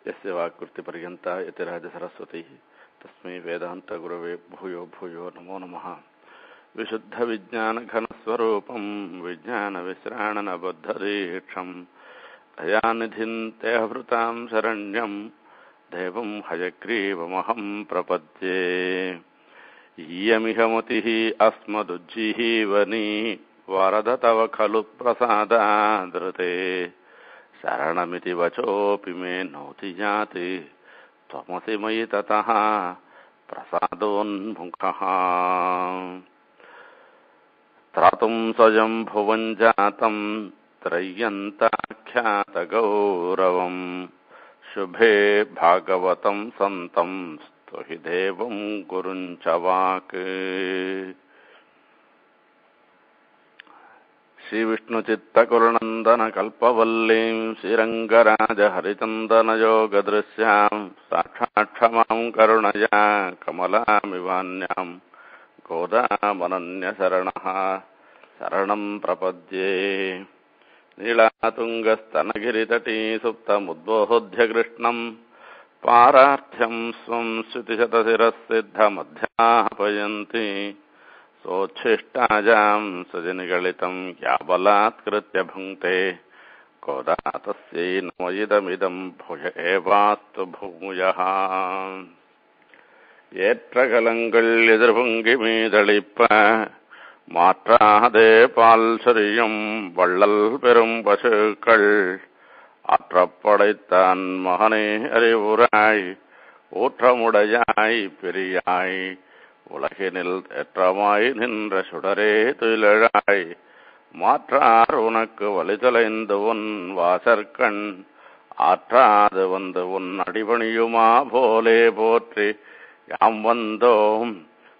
यस्य वाक्कृतिपर्यन्ता यतिराजसरस्वती तस्मै वेदान्तगुरवे भूयो भूयो नमो नमः विशुद्धविज्ञानघनस्वरूपम् विज्ञानविश्राणनबद्धदीक्षम् दयानिधिम् तेहभृताम् शरण्यम् देवम् हयग्रीवमहम् प्रपद्ये इयमिह मतिः अस्मदुज्जीवनी वरद तव खलु प्रसादादृते शरणमिति वचोऽपि मे नोति जाति त्वमसि मयि ततः प्रसादोन्मुखः त्रातुम् स्वयम् भुवम् जातम् त्रय्यन्ताख्यातगौरवम् शुभे भागवतम् सन्तम् स्तुहि देवम् गुरुञ्च वाक् श्रीविष्णुचित्तकुरुनन्दनकल्पवल्लीम् श्रीरङ्गराजहरिचन्दनयोगदृश्याम् साक्षात् क्षमाम् करुणया कमलामिवान्याम् गोदामनन्यशरणः शरणम् प्रपद्ये नीलातुङ्गस्तनगिरितटी सुप्तमुद्बोध्य कृष्णम् पारार्थ्यम् स्वम् श्रुतिशतशिरः सिद्धमध्यापयन्ति सोच्छिष्टाजाम् सजनिगलितम् या बलात्कृत्य भुङ्क्ते कोदा तस्यै नमयिदमिदम् भुज एवास्तु भूयः ஏற்றகலங்கள் எதிர்பொங்கி மீதளிப்ப மாற்றாதே பால் சொரியும் வள்ளல் பெரும் பசுக்கள் ஆற்றப்படைத்தான் மகனே அறிவுராய் ஊற்றமுடையாய் பெரியாய் உலகினில் ஏற்றமாய் நின்ற சுடரே துயிலழாய் மாற்றார் உனக்கு வலிதலைந்து உன் வாசற்கண் ஆற்றாது வந்து உன் அடிபணியுமா போலே போற்றி யாம் வந்தோம்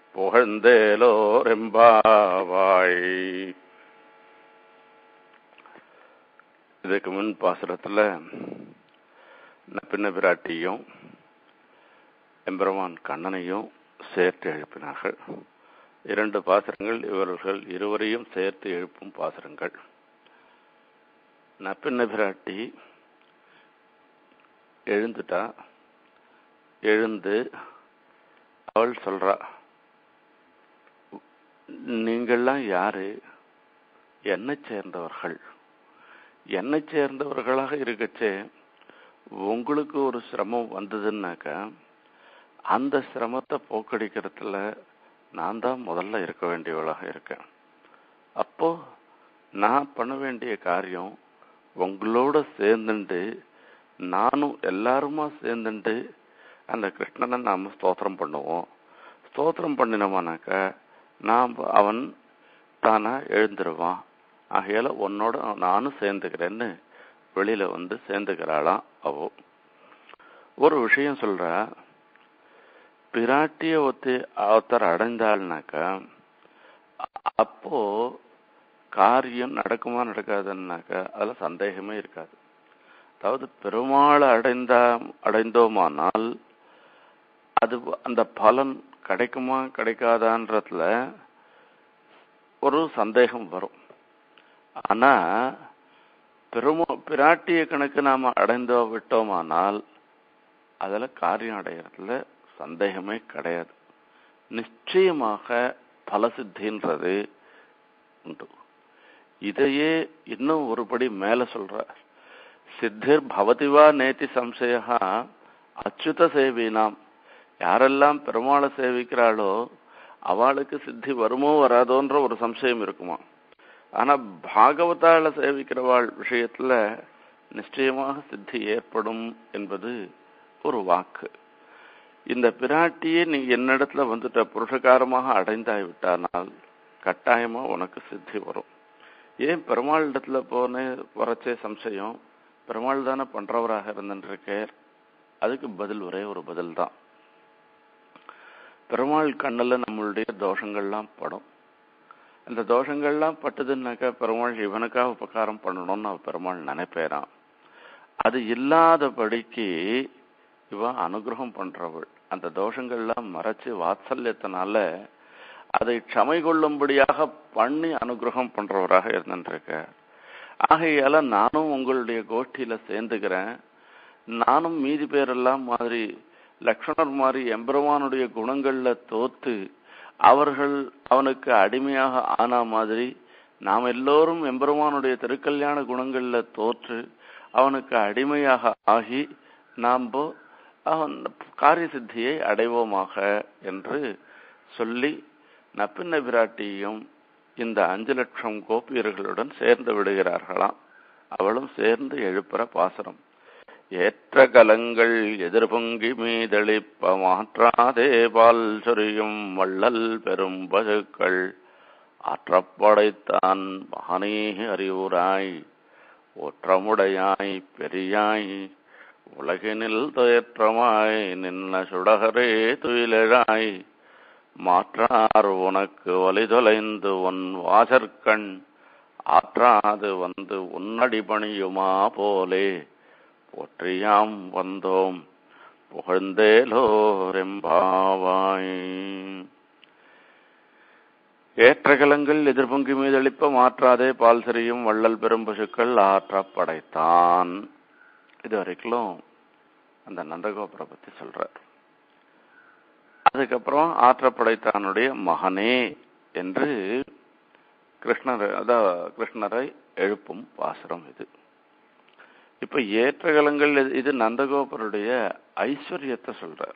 புகழ்ந்தேலோரெம்பாவாய் இதுக்கு முன் பாசுரத்துல நப்பின்ன பிராட்டியும் எம்பெருமான் கண்ணனையும் சேர்த்து எழுப்பினார்கள் இரண்டு பாசுரங்கள் இவர்கள் இருவரையும் சேர்த்து எழுப்பும் பாசுரங்கள் நப்பின்ன பிராட்டி எழுந்துட்டா எழுந்து அவள் சொல்றா நீங்கள்லாம் யாரு என்னை சேர்ந்தவர்கள் என்னை சேர்ந்தவர்களாக இருக்கச்சே உங்களுக்கு ஒரு சிரமம் வந்ததுன்னாக்கா அந்த சிரமத்தை போக்கடிக்கிறதுல நான் தான் முதல்ல இருக்க வேண்டியவளாக இருக்கேன் அப்போ நான் பண்ண வேண்டிய காரியம் உங்களோட சேர்ந்துண்டு நானும் எல்லாருமா சேர்ந்துண்டு அந்த கிருஷ்ணனை நாம ஸ்தோத்திரம் பண்ணுவோம் ஸ்தோத்திரம் பண்ணினோமானாக்க நாம் அவன் தானா எழுந்துருவான் ஆகையால உன்னோட நானும் சேர்ந்துக்கிறேன்னு வெளியில வந்து சேர்ந்துக்கிறாளாம் அவோ ஒரு விஷயம் சொல்ற பிராட்டிய ஒத்தி ஒருத்தர் அடைந்தாள்னாக்கா அப்போ காரியம் நடக்குமா நடக்காதுன்னாக்கா அதுல சந்தேகமே இருக்காது அதாவது பெருமாளை அடைந்தா அடைந்தோமானால் அது அந்த பலன் கிடைக்குமா கிடைக்காதான்றதுல ஒரு சந்தேகம் வரும் ஆனா பெருமோ பிராட்டிய கணக்கு நாம அடைந்தோ விட்டோமானால் அதுல காரியம் அடைகிறதுல சந்தேகமே கிடையாது நிச்சயமாக பலசித்தின்றது உண்டு இதையே இன்னும் ஒருபடி மேல சொல்ற சித்திர் பவதிவா நேத்தி சம்சயா அச்சுத சேவினாம் யாரெல்லாம் பெருமாளை சேவிக்கிறாளோ அவளுக்கு சித்தி வருமோ வராதோன்ற ஒரு சம்சயம் இருக்குமா ஆனா பாகவதால சேவிக்கிறவாள் விஷயத்துல நிச்சயமாக சித்தி ஏற்படும் என்பது ஒரு வாக்கு இந்த பிராட்டியே நீ என்னிடத்துல வந்துட்ட புருஷகாரமாக அடைந்தாய் விட்டானால் கட்டாயமா உனக்கு சித்தி வரும் ஏன் பெருமாள் இடத்துல போன வரச்சே சம்சயம் பெருமாள் தானே பண்றவராக இருந்துருக்கார் அதுக்கு பதில் ஒரே ஒரு பதில் தான் பெருமாள் கண்ணில் நம்மளுடைய தோஷங்கள்லாம் படும் அந்த தோஷங்கள்லாம் பட்டதுன்னாக்கா பெருமாள் இவனுக்காக உபகாரம் பண்ணணும்னு அவ பெருமாள் நினைப்பேறான் அது இல்லாதபடிக்கு இவன் அனுகிரகம் பண்றவள் அந்த தோஷங்கள்லாம் மறைச்சு வாத்சல்யத்தினால அதை க்ஷமை கொள்ளும்படியாக பண்ணி அனுகிரகம் பண்றவராக இருந்துருக்க ஆகையால நானும் உங்களுடைய கோஷ்டியில சேர்ந்துக்கிறேன் நானும் மீதி பேரெல்லாம் மாதிரி லக்ஷ்மணர் மாதிரி எம்பெருமானுடைய குணங்கள்ல தோத்து அவர்கள் அவனுக்கு அடிமையாக ஆனா மாதிரி நாம் எல்லோரும் எம்பெருமானுடைய திருக்கல்யாண குணங்கள்ல தோற்று அவனுக்கு அடிமையாக ஆகி நாம் அவன் காரிய சித்தியை அடைவோமாக என்று சொல்லி நப்பின்ன பிராட்டியும் இந்த அஞ்சு லட்சம் கோபியர்களுடன் சேர்ந்து விடுகிறார்களாம் அவளும் சேர்ந்து எழுப்புற பாசனம் ஏற்ற கலங்கள் எதிர்பொங்கி மீதளிப்ப மாற்றாதே பால் சொரியும் வள்ளல் பெரும் பசுக்கள் ஆற்றப்படைத்தான் மகனே அறிவுராய் ஒற்றமுடையாய் பெரியாய் உலகினில் துயற்றமாய் நின்ன சுடகரே துயிலழாய் மாற்றார் உனக்கு வலி தொலைந்து உன் வாசற்கண் ஆற்றாது வந்து உன்னடி பணியுமா போலே போற்றியாம் வந்தோம் புகழ்ந்தேலோரெம்பாவாய் ஏற்றகலங்கள் எதிர்பொங்கி மீதளிப்ப மாற்றாதே பால் சிறியும் வள்ளல் பெரும் பசுக்கள் ஆற்ற படைத்தான் இது வரைக்கும் அந்த நந்தகோபுரை பத்தி சொல்றார் அதுக்கப்புறம் ஆற்ற படைத்தானுடைய மகனே என்று கிருஷ்ணர் அதான் கிருஷ்ணரை எழுப்பும் பாசுரம் இது இப்ப ஏற்றகலங்கள் இது நந்தகோபருடைய ஐஸ்வர்யத்தை சொல்றார்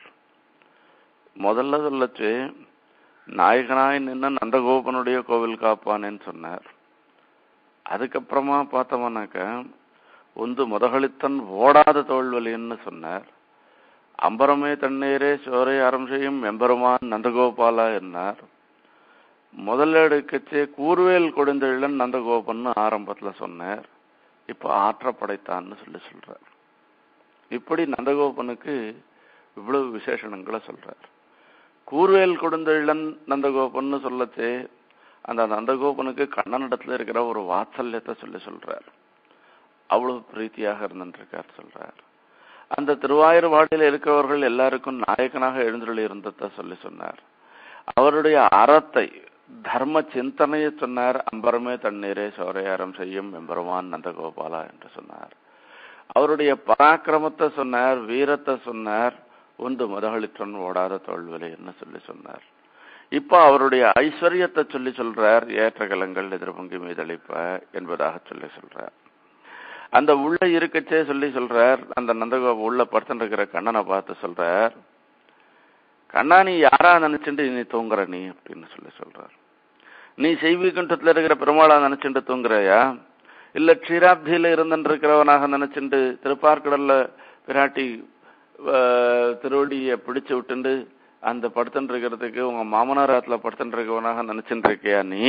முதல்ல சொல்லச்சு நாயகனாய் நின்று நந்தகோபனுடைய கோவில் காப்பானேன்னு சொன்னார் அதுக்கப்புறமா பார்த்தோம்னாக்க ஒன்று முதகளித்தன் ஓடாத தோல்வலின்னு சொன்னார் அம்பரமே தண்ணீரே சோரை அறம் செய்யும் எம்பெருமான் நந்தகோபாலா என்னார் முதல்ல எடுக்கச்சே கூர்வேல் கொடுந்தெழிலன் நந்தகோபன் ஆரம்பத்துல சொன்னார் இப்ப ஆற்ற படைத்தான்னு சொல்லி சொல்றார் இப்படி நந்தகோபனுக்கு இவ்வளவு விசேஷணங்களை சொல்றார் கூர்வேல் கொடுந்தெழிலன் நந்தகோபன்னு சொல்லச்சே அந்த நந்தகோபனுக்கு கண்ணனிடத்துல இருக்கிற ஒரு வாத்சல்யத்தை சொல்லி சொல்றார் அவ்வளவு பிரீத்தியாக இருந்துருக்கார் சொல்றார் அந்த திருவாயூர்வாடியில் இருக்கிறவர்கள் எல்லாருக்கும் நாயகனாக எழுந்துள்ள இருந்ததை சொல்லி சொன்னார் அவருடைய அறத்தை தர்ம சிந்தனையை சொன்னார் அம்பரமே தண்ணீரே சௌரையாரம் செய்யும் எம்பெருமான் நந்தகோபாலா என்று சொன்னார் அவருடைய பராக்கிரமத்தை சொன்னார் வீரத்தை சொன்னார் ஒன்று முதகளிற்றன் ஓடாத தோல்விலை என்ன சொல்லி சொன்னார் இப்ப அவருடைய ஐஸ்வர்யத்தை சொல்லி சொல்றார் ஏற்ற கலங்கள் எதிர்பொங்கி மீதளிப்ப என்பதாக சொல்லி சொல்றார் அந்த உள்ள இருக்கச்சே சொல்லி சொல்றார் அந்த நந்தகோப உள்ள படுத்துட்டு இருக்கிற கண்ணனை பார்த்து சொல்றார் கண்ணா நீ யாரா நினைச்சுட்டு நீ தூங்குற நீ அப்படின்னு சொல்லி சொல்றார் நீ செய்விகுண்டத்துல இருக்கிற பெருமாளா நினைச்சுட்டு தூங்குறையா இல்ல க்ஷீராப்தியில இருந்துட்டு இருக்கிறவனாக நினைச்சுட்டு திருப்பார்கடல்ல பிராட்டி திருவடிய பிடிச்சு விட்டுண்டு அந்த படுத்துட்டு இருக்கிறதுக்கு உங்க மாமனாராத்துல படுத்துட்டு இருக்கவனாக நினைச்சுட்டு இருக்கியா நீ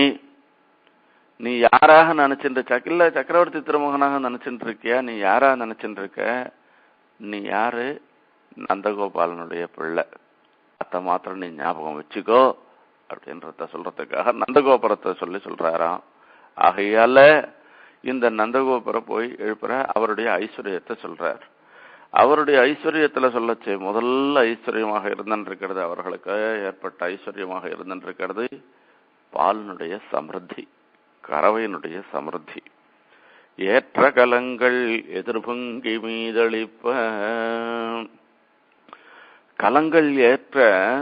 நீ யாராக நினைச்சுட்டு இருக்க இல்ல சக்கரவர்த்தி திருமகனாக நினைச்சுட்டு இருக்கியா நீ யாரா நினைச்சுட்டு இருக்க நீ யாரு நந்தகோபாலனுடைய பிள்ளை அத்த மாத்திரம் நீ ஞாபகம் வச்சுக்கோ அப்படின்றத சொல்றதுக்காக நந்தகோபுரத்தை சொல்லி சொல்றாராம் ஆகையால இந்த நந்தகோபுரம் போய் எழுப்புற அவருடைய ஐஸ்வர்யத்தை சொல்றார் அவருடைய ஐஸ்வர்யத்துல சொல்லச்சு முதல்ல ஐஸ்வர்யமாக இருந்திருக்கிறது அவர்களுக்கு ஏற்பட்ட ஐஸ்வர்யமாக இருந்திருக்கிறது பாலினுடைய சமிருத்தி கறவையினுடைய சமிருத்தி ஏற்ற கலங்கள் எதிர்பொங்கி மீதளிப்ப கலங்கள் ஏற்ற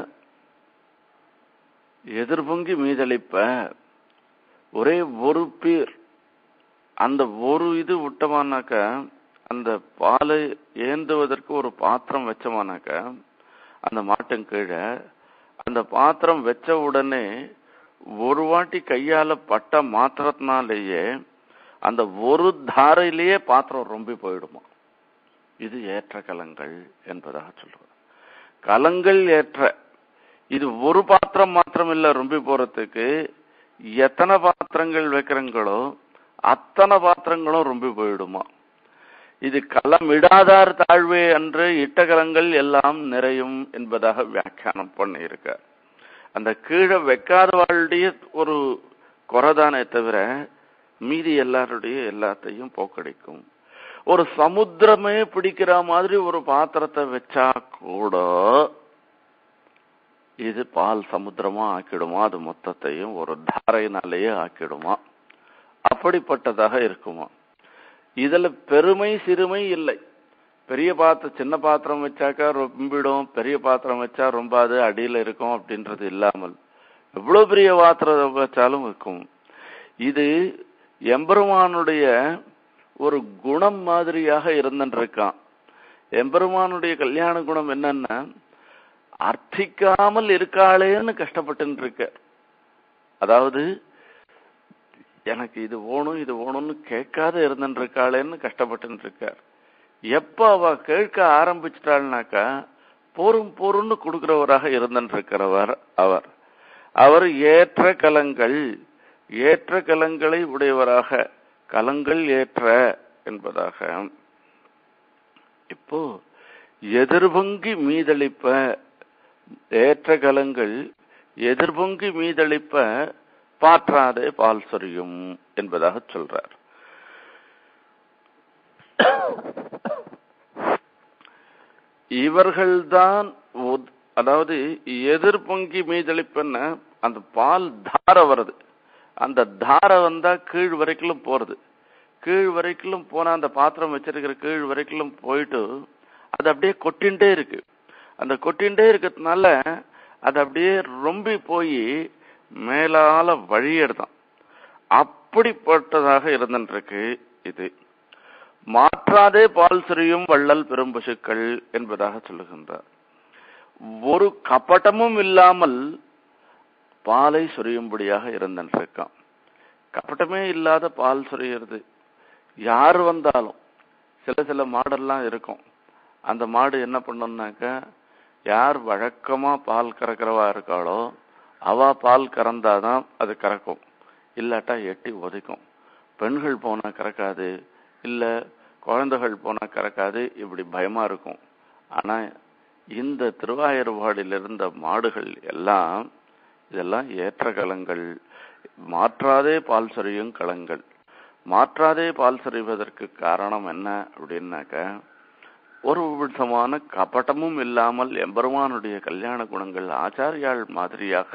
எதிர்பொங்கி மீதளிப்ப ஒரே ஒரு பீர் அந்த ஒரு இது விட்டமானாக்க அந்த பாலை ஏந்துவதற்கு ஒரு பாத்திரம் வச்சோமானாக்க அந்த மாட்டம் கீழே அந்த பாத்திரம் வச்ச உடனே ஒரு வாட்டி கையால பட்ட மாத்திரத்தினாலேயே அந்த ஒரு தாரையிலேயே பாத்திரம் ரொம்பி போயிடுமா இது ஏற்ற கலங்கள் என்பதாக சொல்றது கலங்கள் ஏற்ற இது ஒரு பாத்திரம் மாத்திரம் இல்ல ரொம்பி போறதுக்கு எத்தனை பாத்திரங்கள் வைக்கிறங்களோ அத்தனை பாத்திரங்களும் ரொம்பி போயிடுமா இது களமிடாதார் தாழ்வே என்று இட்டகலங்கள் எல்லாம் நிறையும் என்பதாக வியாக்கியானம் பண்ணியிருக்க அந்த கீழே வைக்காதவாளுடைய ஒரு குறைதானே தவிர மீதி எல்லாருடைய எல்லாத்தையும் போக்கடிக்கும் ஒரு சமுத்திரமே பிடிக்கிற மாதிரி ஒரு பாத்திரத்தை வச்சா கூட இது பால் சமுத்திரமா ஆக்கிடுமா அது மொத்தத்தையும் ஒரு தாரையினாலேயே ஆக்கிடுமா அப்படிப்பட்டதாக இருக்குமா இதுல பெருமை சிறுமை இல்லை பெரிய பாத்திரம் சின்ன பாத்திரம் வச்சாக்கா ரொம்பிடும் பெரிய பாத்திரம் வச்சா ரொம்ப அது அடியில இருக்கும் அப்படின்றது இல்லாமல் எவ்வளவு பெரிய பாத்திரம் வச்சாலும் இருக்கும் இது எம்பெருமானுடைய ஒரு குணம் மாதிரியாக இருந்துருக்கான் எம்பெருமானுடைய கல்யாண குணம் என்னன்னா அர்த்திக்காமல் இருக்காளேன்னு கஷ்டப்பட்டு இருக்க அதாவது எனக்கு இது வேணும் இது வேணும்னு கேட்காத இருந்துட்டு இருக்காளேன்னு கஷ்டப்பட்டு இருக்கார் எப்ப அவ கேட்க ஆரம்பிச்சிட்டாள்னாக்கா போரும் போரும்னு கொடுக்கிறவராக இருந்துட்டு இருக்கிறவர் அவர் அவர் ஏற்ற கலங்கள் ஏற்ற கலங்களை உடையவராக கலங்கள் ஏற்ற என்பதாக இப்போ எதிர்பொங்கி மீதளிப்ப ஏற்ற கலங்கள் எதிர்பொங்கி மீதளிப்ப பாற்றாதே பால் சொரியும் என்பதாக சொல்றார் இவர்கள்தான் உத்- அதாவது எதிர்பொங்கி மீதளிப்பன அந்த பால் தார வருது அந்த தார வந்தா கீழ் வரைக்கும் போறது கீழ் வரைக்கும் போனா அந்த பாத்திரம் வச்சிருக்கிற கீழ் வரைக்கும் போயிட்டு அது அப்படியே கொட்டின்டே இருக்கு அந்த கொட்டின்டே இருக்கிறதுனால அது அப்படியே ரொம்பி போய் மேலால வழியெடுதான் அப்படிப்பட்டதாக இருந்துருக்கு இது மாற்றாதே பால் சிறியும் வள்ளல் பெரும்பசுக்கள் என்பதாக சொல்லுகின்றார் ஒரு கபட்டமும் இல்லாமல் பாலை சொரியும்படியாக இருந்துருக்கான் கபட்டமே இல்லாத பால் சொரியிறது யார் வந்தாலும் சில சில மாடெல்லாம் இருக்கும் அந்த மாடு என்ன பண்ணும்னாக்கா யார் வழக்கமா பால் கறக்கிறவா இருக்காளோ அவ பால் கறந்தாதான் அது கறக்கும் இல்லாட்டா எட்டி உதைக்கும் பெண்கள் போனா கறக்காது இல்ல குழந்தைகள் போனா கறக்காது இப்படி பயமா இருக்கும் ஆனா இந்த திருவாயூர்பாடியில் இருந்த மாடுகள் எல்லாம் இதெல்லாம் ஏற்ற கலங்கள் மாற்றாதே பால் சொரியும் களங்கள் மாற்றாதே பால் சொரிவதற்கு காரணம் என்ன அப்படின்னாக்க ஒரு விதமான கபட்டமும் இல்லாமல் எம்பெருமானுடைய கல்யாண குணங்கள் ஆச்சாரியாள் மாதிரியாக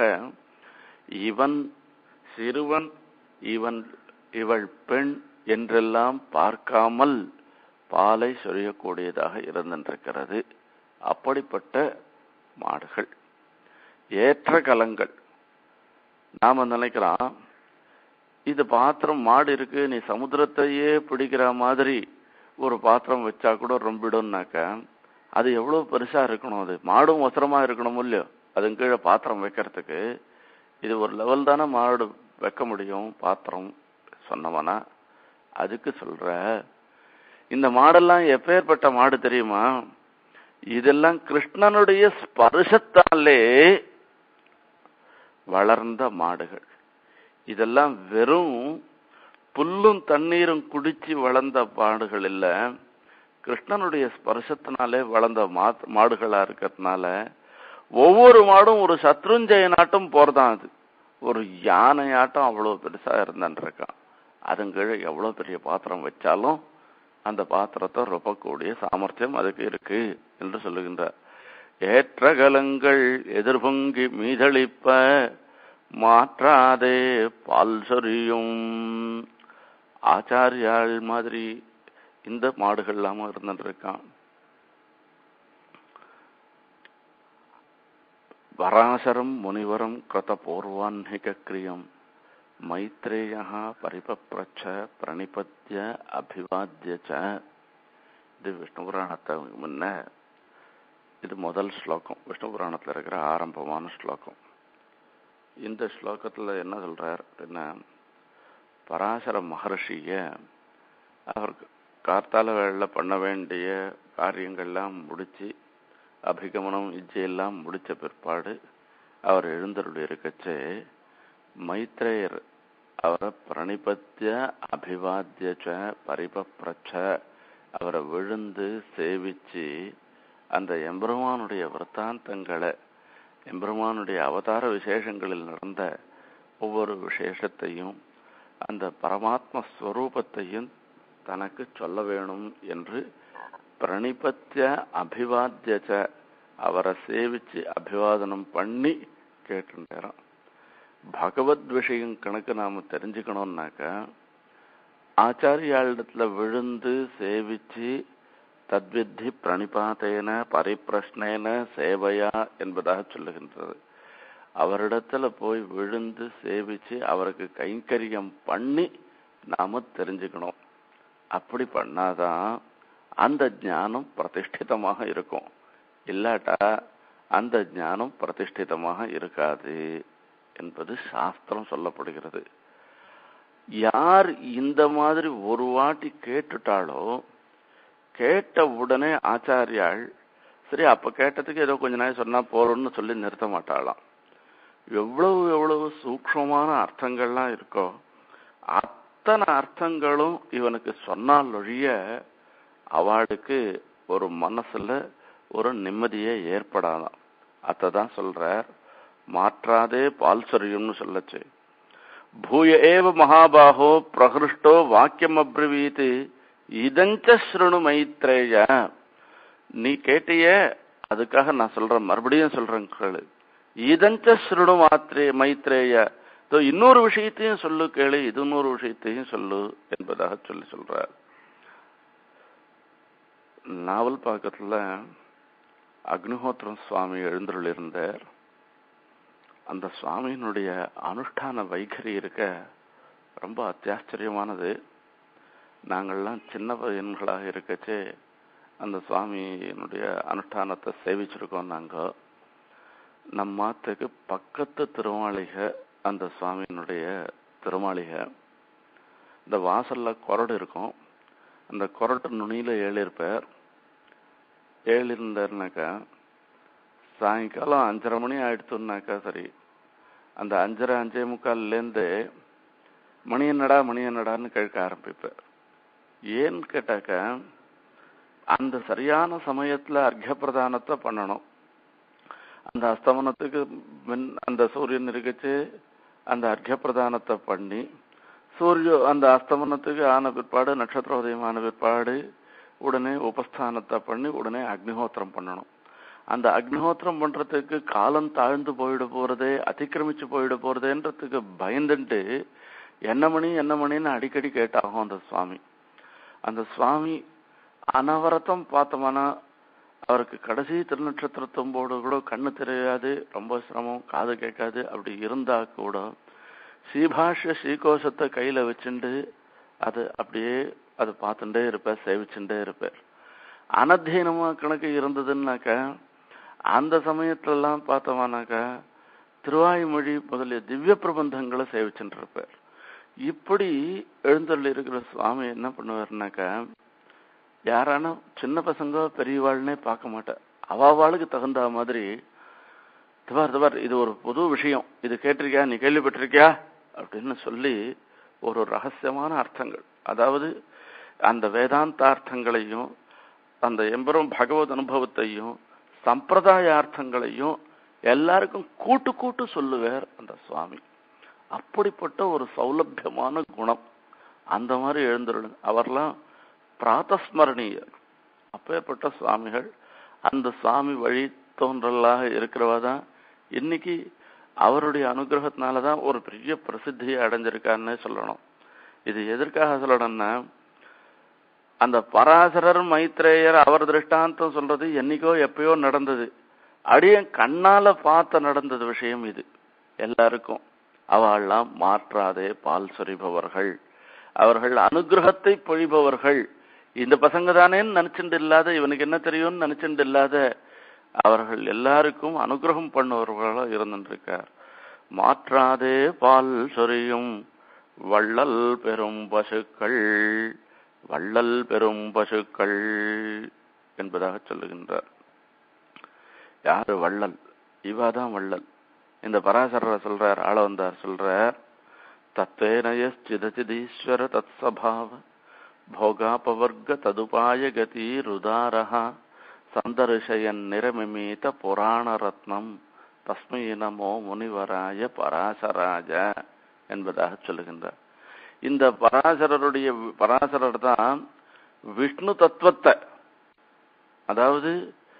இவன் சிறுவன் இவன் இவள் பெண் என்றெல்லாம் பார்க்காமல் பாலை சொரியக்கூடியதாக இருந்திருக்கிறது அப்படிப்பட்ட மாடுகள் ஏற்ற கலங்கள் நாம நினைக்கிறோம் இது பாத்திரம் மாடு இருக்கு நீ சமுத்திரத்தையே பிடிக்கிற மாதிரி ஒரு பாத்திரம் வச்சா கூட ரொம்பிடும்னாக்க அது எவ்வளவு பெருசா இருக்கணும் அது மாடும் ஒசரமா இருக்கணும் இல்லையோ அது கீழே பாத்திரம் வைக்கிறதுக்கு இது ஒரு லெவல் தானே மாடு வைக்க முடியும் பாத்திரம் சொன்னவனா அதுக்கு சொல்ற இந்த மாடெல்லாம் எப்பேற்பட்ட மாடு தெரியுமா இதெல்லாம் கிருஷ்ணனுடைய ஸ்பர்சத்தாலே வளர்ந்த மாடுகள் இதெல்லாம் வெறும் புல்லும் தண்ணீரும் குடிச்சு வளர்ந்த மாடுகள் இல்ல கிருஷ்ணனுடைய ஸ்பர்சத்தினாலே வளர்ந்த மா- மாடுகளா இருக்கிறதுனால ஒவ்வொரு மாடும் ஒரு சத்ருஞ்சயனாட்டம் போறதான் அது ஒரு யானையாட்டம் அவ்வளவு பெருசா இருந்துருக்கான் அதன் கீழே எவ்வளவு பெரிய பாத்திரம் வச்சாலும் அந்த பாத்திரத்தை ரொப்பக்கூடிய சாமர்த்தியம் அதுக்கு இருக்கு என்று சொல்லுகின்றார் ஏற்ற கலங்கள் எதிர்பொங்கி மீதளிப்ப மாற்றாதே பால் சொரியும் ஆச்சாரியாள் மாதிரி இந்த மாடுகள் இல்லாம இருந்துட்டு இருக்கான் வராசரம் முனிவரம் கிருத பூர்வான்ஹிக கிரியம் மைத்ரேயா பரிபப்ரச்ச பிரணிபத்ய அபிவாத்திய ச இது விஷ்ணு புராணத்தை முன்ன இது முதல் ஸ்லோகம் விஷ்ணு புராணத்துல இருக்கிற ஆரம்பமான ஸ்லோகம் இந்த ஸ்லோகத்துல என்ன சொல்றார் அப்படின்னா பராசர மகர்ஷிய அவர் கார்த்தால வேளையில பண்ண வேண்டிய காரியங்கள்லாம் முடிச்சு அபிகமனம் இச்சையெல்லாம் முடிச்ச பிற்பாடு அவர் எழுந்தருள் இருக்கச்சே மைத்ரேயர் அவரை பிரணிபத்திய அபிவாத்திய ச பரிபப்ரச்ச அவரை விழுந்து சேவிச்சு அந்த எம்பெருமானுடைய விற்த்தாந்தங்களை எம்பெருமானுடைய அவதார விசேஷங்களில் நடந்த ஒவ்வொரு விசேஷத்தையும் அந்த பரமாத்ம ஸ்வரூபத்தையும் தனக்கு சொல்ல வேணும் என்று பிரணிபத்திய அபிவாத்திய ச அவரை சேவிச்சு அபிவாதனம் பண்ணி கேட்டுட்டாராம் பகவத் விஷயம் கணக்கு நாம தெரிஞ்சுக்கணும்னாக்க ஆச்சாரியாளிடத்துல விழுந்து சேவிச்சு தத்வித்தி பிரணிபாத்தேன பரிப்பிரஷ்னேன சேவையா என்பதாக சொல்லுகின்றது அவரிடத்துல போய் விழுந்து சேவிச்சு அவருக்கு கைங்கரியம் பண்ணி நாம தெரிஞ்சுக்கணும் அப்படி பண்ணாதான் அந்த ஞானம் பிரதிஷ்டிதமாக இருக்கும் இல்லாட்டா அந்த ஞானம் பிரதிஷ்டிதமாக இருக்காது என்பது சாஸ்திரம் சொல்லப்படுகிறது யார் இந்த மாதிரி ஒரு வாட்டி கேட்டுட்டாலோ கேட்ட உடனே ஆச்சாரியாள் சரி அப்ப கேட்டதுக்கு ஏதோ கொஞ்ச நாள் சொன்னா போறோம்னு சொல்லி நிறுத்த மாட்டாளாம் எவ்வளவு எவ்வளவு சூக்ஷமான அர்த்தங்கள்லாம் இருக்கோ அத்தனை அர்த்தங்களும் இவனுக்கு சொன்னால் ஒழிய அவளுக்கு ஒரு மனசுல ஒரு நிம்மதியே ஏற்படாதாம் அதான் சொல்றார் மாற்றாதே பால் சொரியும்னு சொல்லச்சு பூய ஏவ மகாபாகோ பிரகிருஷ்டோ வாக்கியம் அப்ரவீத் இதஞ்ச ஸ்ருணு மைத்ரேய நீ கேட்டியே அதுக்காக நான் சொல்றேன் மறுபடியும் சொல்றேன் கேளு இதஞ்ச ஸ்ருணு மாத்திரே மைத்ரேய இன்னொரு விஷயத்தையும் சொல்லு கேளு இது இன்னொரு விஷயத்தையும் சொல்லு என்பதாக சொல்லி சொல்றார் நாவல் பாக்கத்துல அக்னிஹோத்திரம் சுவாமி எழுந்தருள் இருந்தார் அந்த சுவாமியினுடைய அனுஷ்டான வைகரி இருக்க ரொம்ப அத்தியாச்சரியமானது நாங்கள்லாம் சின்ன பையன்களாக இருக்கச்சே அந்த சுவாமியினுடைய அனுஷ்டானத்தை சேவிச்சிருக்கோம் நாங்க நம்ம மாத்துக்கு பக்கத்து திருமாளிகை அந்த சுவாமியினுடைய திருமாளிகை இந்த வாசல்ல கொரடு இருக்கும் அந்த கொரட்டு நுனியில ஏழிருப்பார் ஏழிருந்தாருனாக்கா சாயங்காலம் அஞ்சரை மணி ஆயிடுத்துனாக்கா சரி அந்த அஞ்சரை அஞ்சே முக்கால்லேருந்து மணி என்னடா மணி என்னடான்னு கேட்க ஆரம்பிப்பார் ஏன்னு கேட்டாக்கா அந்த சரியான சமயத்துல அர்க்க பிரதானத்தை பண்ணணும் அந்த அஸ்தமனத்துக்கு மின் அந்த சூரியன் இருக்குச்சு அந்த அர்க்க பிரதானத்தை பண்ணி சூரிய அந்த அஸ்தமனத்துக்கு ஆன பிற்பாடு நட்சத்திரோதயம் ஆன பிற்பாடு உடனே உபஸ்தானத்தை பண்ணி உடனே அக்னிஹோத்திரம் பண்ணணும் அந்த அக்னிஹோத்திரம் பண்றதுக்கு காலம் தாழ்ந்து போயிட போறதே அதிக்கிரமிச்சு போயிட போறதேன்றதுக்கு பயந்துட்டு என்ன மணி என்ன மணின்னு அடிக்கடி கேட்டாகும் அந்த சுவாமி அந்த சுவாமி அனவரத்தம் பார்த்தோம்னா அவருக்கு கடைசி திருநட்சத்திரத்தம்போடு கூட கண்ணு தெரியாது ரொம்ப சிரமம் காது கேட்காது அப்படி இருந்தா கூட ஸ்ரீபாஷ்ய ஸ்ரீகோஷத்தை கையில வச்சுண்டு அது அப்படியே அது பார்த்துட்டே இருப்பார் சேவிச்சுட்டே இருப்பார் அனத்தீனமா கணக்கு இருந்ததுன்னாக்கா அந்த சமயத்துலலாம் பார்த்தோம்னாக்கா திருவாய்மொழி முதலிய திவ்ய பிரபந்தங்களை சேவிச்சுட்டு இருப்பார் இப்படி எழுந்தருள் இருக்கிற சுவாமி என்ன பண்ணுவாருனாக்கா யாரான சின்ன பசங்க பெரியவாள்னே பார்க்க மாட்டார் அவாவாளுக்கு தகுந்த மாதிரி தபார் தபார் இது ஒரு புது விஷயம் இது கேட்டிருக்கியா நீ கேள்விப்பட்டிருக்கியா அப்படின்னு சொல்லி ஒரு ரகசியமான அர்த்தங்கள் அதாவது அந்த வேதாந்தார்த்தங்களையும் அந்த எம்பெரும் பகவத் அனுபவத்தையும் சம்பிரதாயார்த்தங்களையும் எல்லாருக்கும் கூட்டு கூட்டு சொல்லுவார் அந்த சுவாமி அப்படிப்பட்ட ஒரு சௌலபியமான குணம் அந்த மாதிரி எழுந்துருங்க அவர்லாம் பிராத்தஸ்மரணீயர் அப்பேற்பட்ட சுவாமிகள் அந்த சுவாமி வழி தோன்றலாக இருக்கிறவா தான் இன்னைக்கு அவருடைய அனுகிரகத்தினாலதான் ஒரு பெரிய பிரசித்தியை அடைஞ்சிருக்காருன்னு சொல்லணும் இது எதற்காக சொல்லணும்னா அந்த பராசரர் மைத்ரேயர் அவர் திருஷ்டாந்தம் சொல்றது என்னைக்கோ எப்பயோ நடந்தது அடியன் கண்ணால பார்த்த நடந்தது விஷயம் இது எல்லாருக்கும் அவெல்லாம் மாற்றாதே பால் சொரிபவர்கள் அவர்கள் அனுகிரகத்தை பொழிபவர்கள் இந்த பசங்க தானேன்னு நினைச்சுட்டு இல்லாத இவனுக்கு என்ன தெரியும்னு நினைச்சுட்டு இல்லாத அவர்கள் எல்லாருக்கும் அனுகிரகம் பண்ணுபவர்களா இருந்துருக்கார் மாற்றாதே பால் சொரியும் வள்ளல் பெரும் பசுக்கள் வள்ளல் பெரும் பசுக்கள் என்பதாக சொல்லுகின்றார் யாரு வள்ளல் இவாதான் வள்ளல் இந்த பராசரர் சொல்றார் ஆள வந்தார் சொல்றார் தத்வேனயச்சிதச்சிதீஸ்வர தத் சபாவ भोगापवर्ग तदुपाय गतिरुदारः சந்தர்ஷயன் நிறமிமீத புராண ரத்னம் தஸ்மை நமோ முனிவராய பராசராஜ என்பதாக சொல்லுகின்றார் இந்த பராசரருடைய பராசரர் தான் விஷ்ணு தத்துவத்தை அதாவது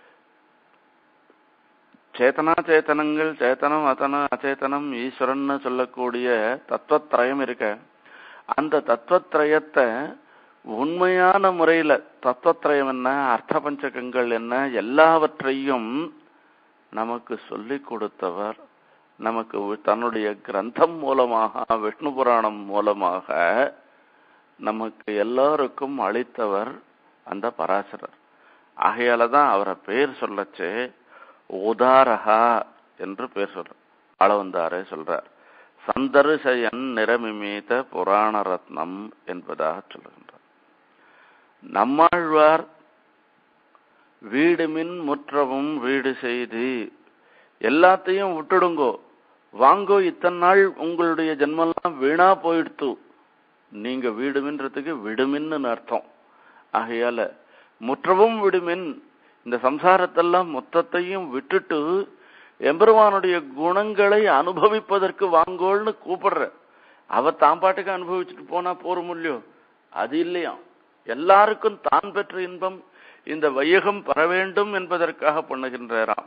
சேத்தனா சேத்தனங்கள் சேத்தனம் அதன அச்சேதனம் ஈஸ்வரன் சொல்லக்கூடிய தத்துவத்திரயம் இருக்க அந்த தத்துவத்திரயத்தை உண்மையான முறையில தத்துவத்திரயம் என்ன அர்த்த பஞ்சகங்கள் என்ன எல்லாவற்றையும் நமக்கு சொல்லிக் கொடுத்தவர் நமக்கு தன்னுடைய கிரந்தம் மூலமாக விஷ்ணு புராணம் மூலமாக நமக்கு எல்லாருக்கும் அளித்தவர் அந்த பராசரர் ஆகையால தான் அவரை பேர் சொல்லச்சே உதாரகா என்று பேர் சொல்ற அளவந்தாரே சொல்றார் சந்தர்சயன் நிறமிமீத புராண ரத்னம் என்பதாக சொல்லுகின்றார் நம்மாழ்வார் வீடு மின் முற்றவும் வீடு செய்து எல்லாத்தையும் விட்டுடுங்கோ வாங்கோ இத்தனை நாள் உங்களுடைய ஜென்மெல்லாம் வீணா போயிடுத்து நீங்க வீடுமின்றதுக்கு விடுமின்னு அர்த்தம் ஆகையால முற்றவும் விடுமின் இந்த சம்சாரத்தெல்லாம் மொத்தத்தையும் விட்டுட்டு எம்பெருமானுடைய குணங்களை அனுபவிப்பதற்கு வாங்கோள்னு கூப்பிடுற அவ தான் பாட்டுக்கு அனுபவிச்சுட்டு போனா போற முடியும் அது இல்லையா எல்லாருக்கும் தான் பெற்ற இன்பம் இந்த வையகம் பெற வேண்டும் என்பதற்காக பண்ணுகின்றாராம்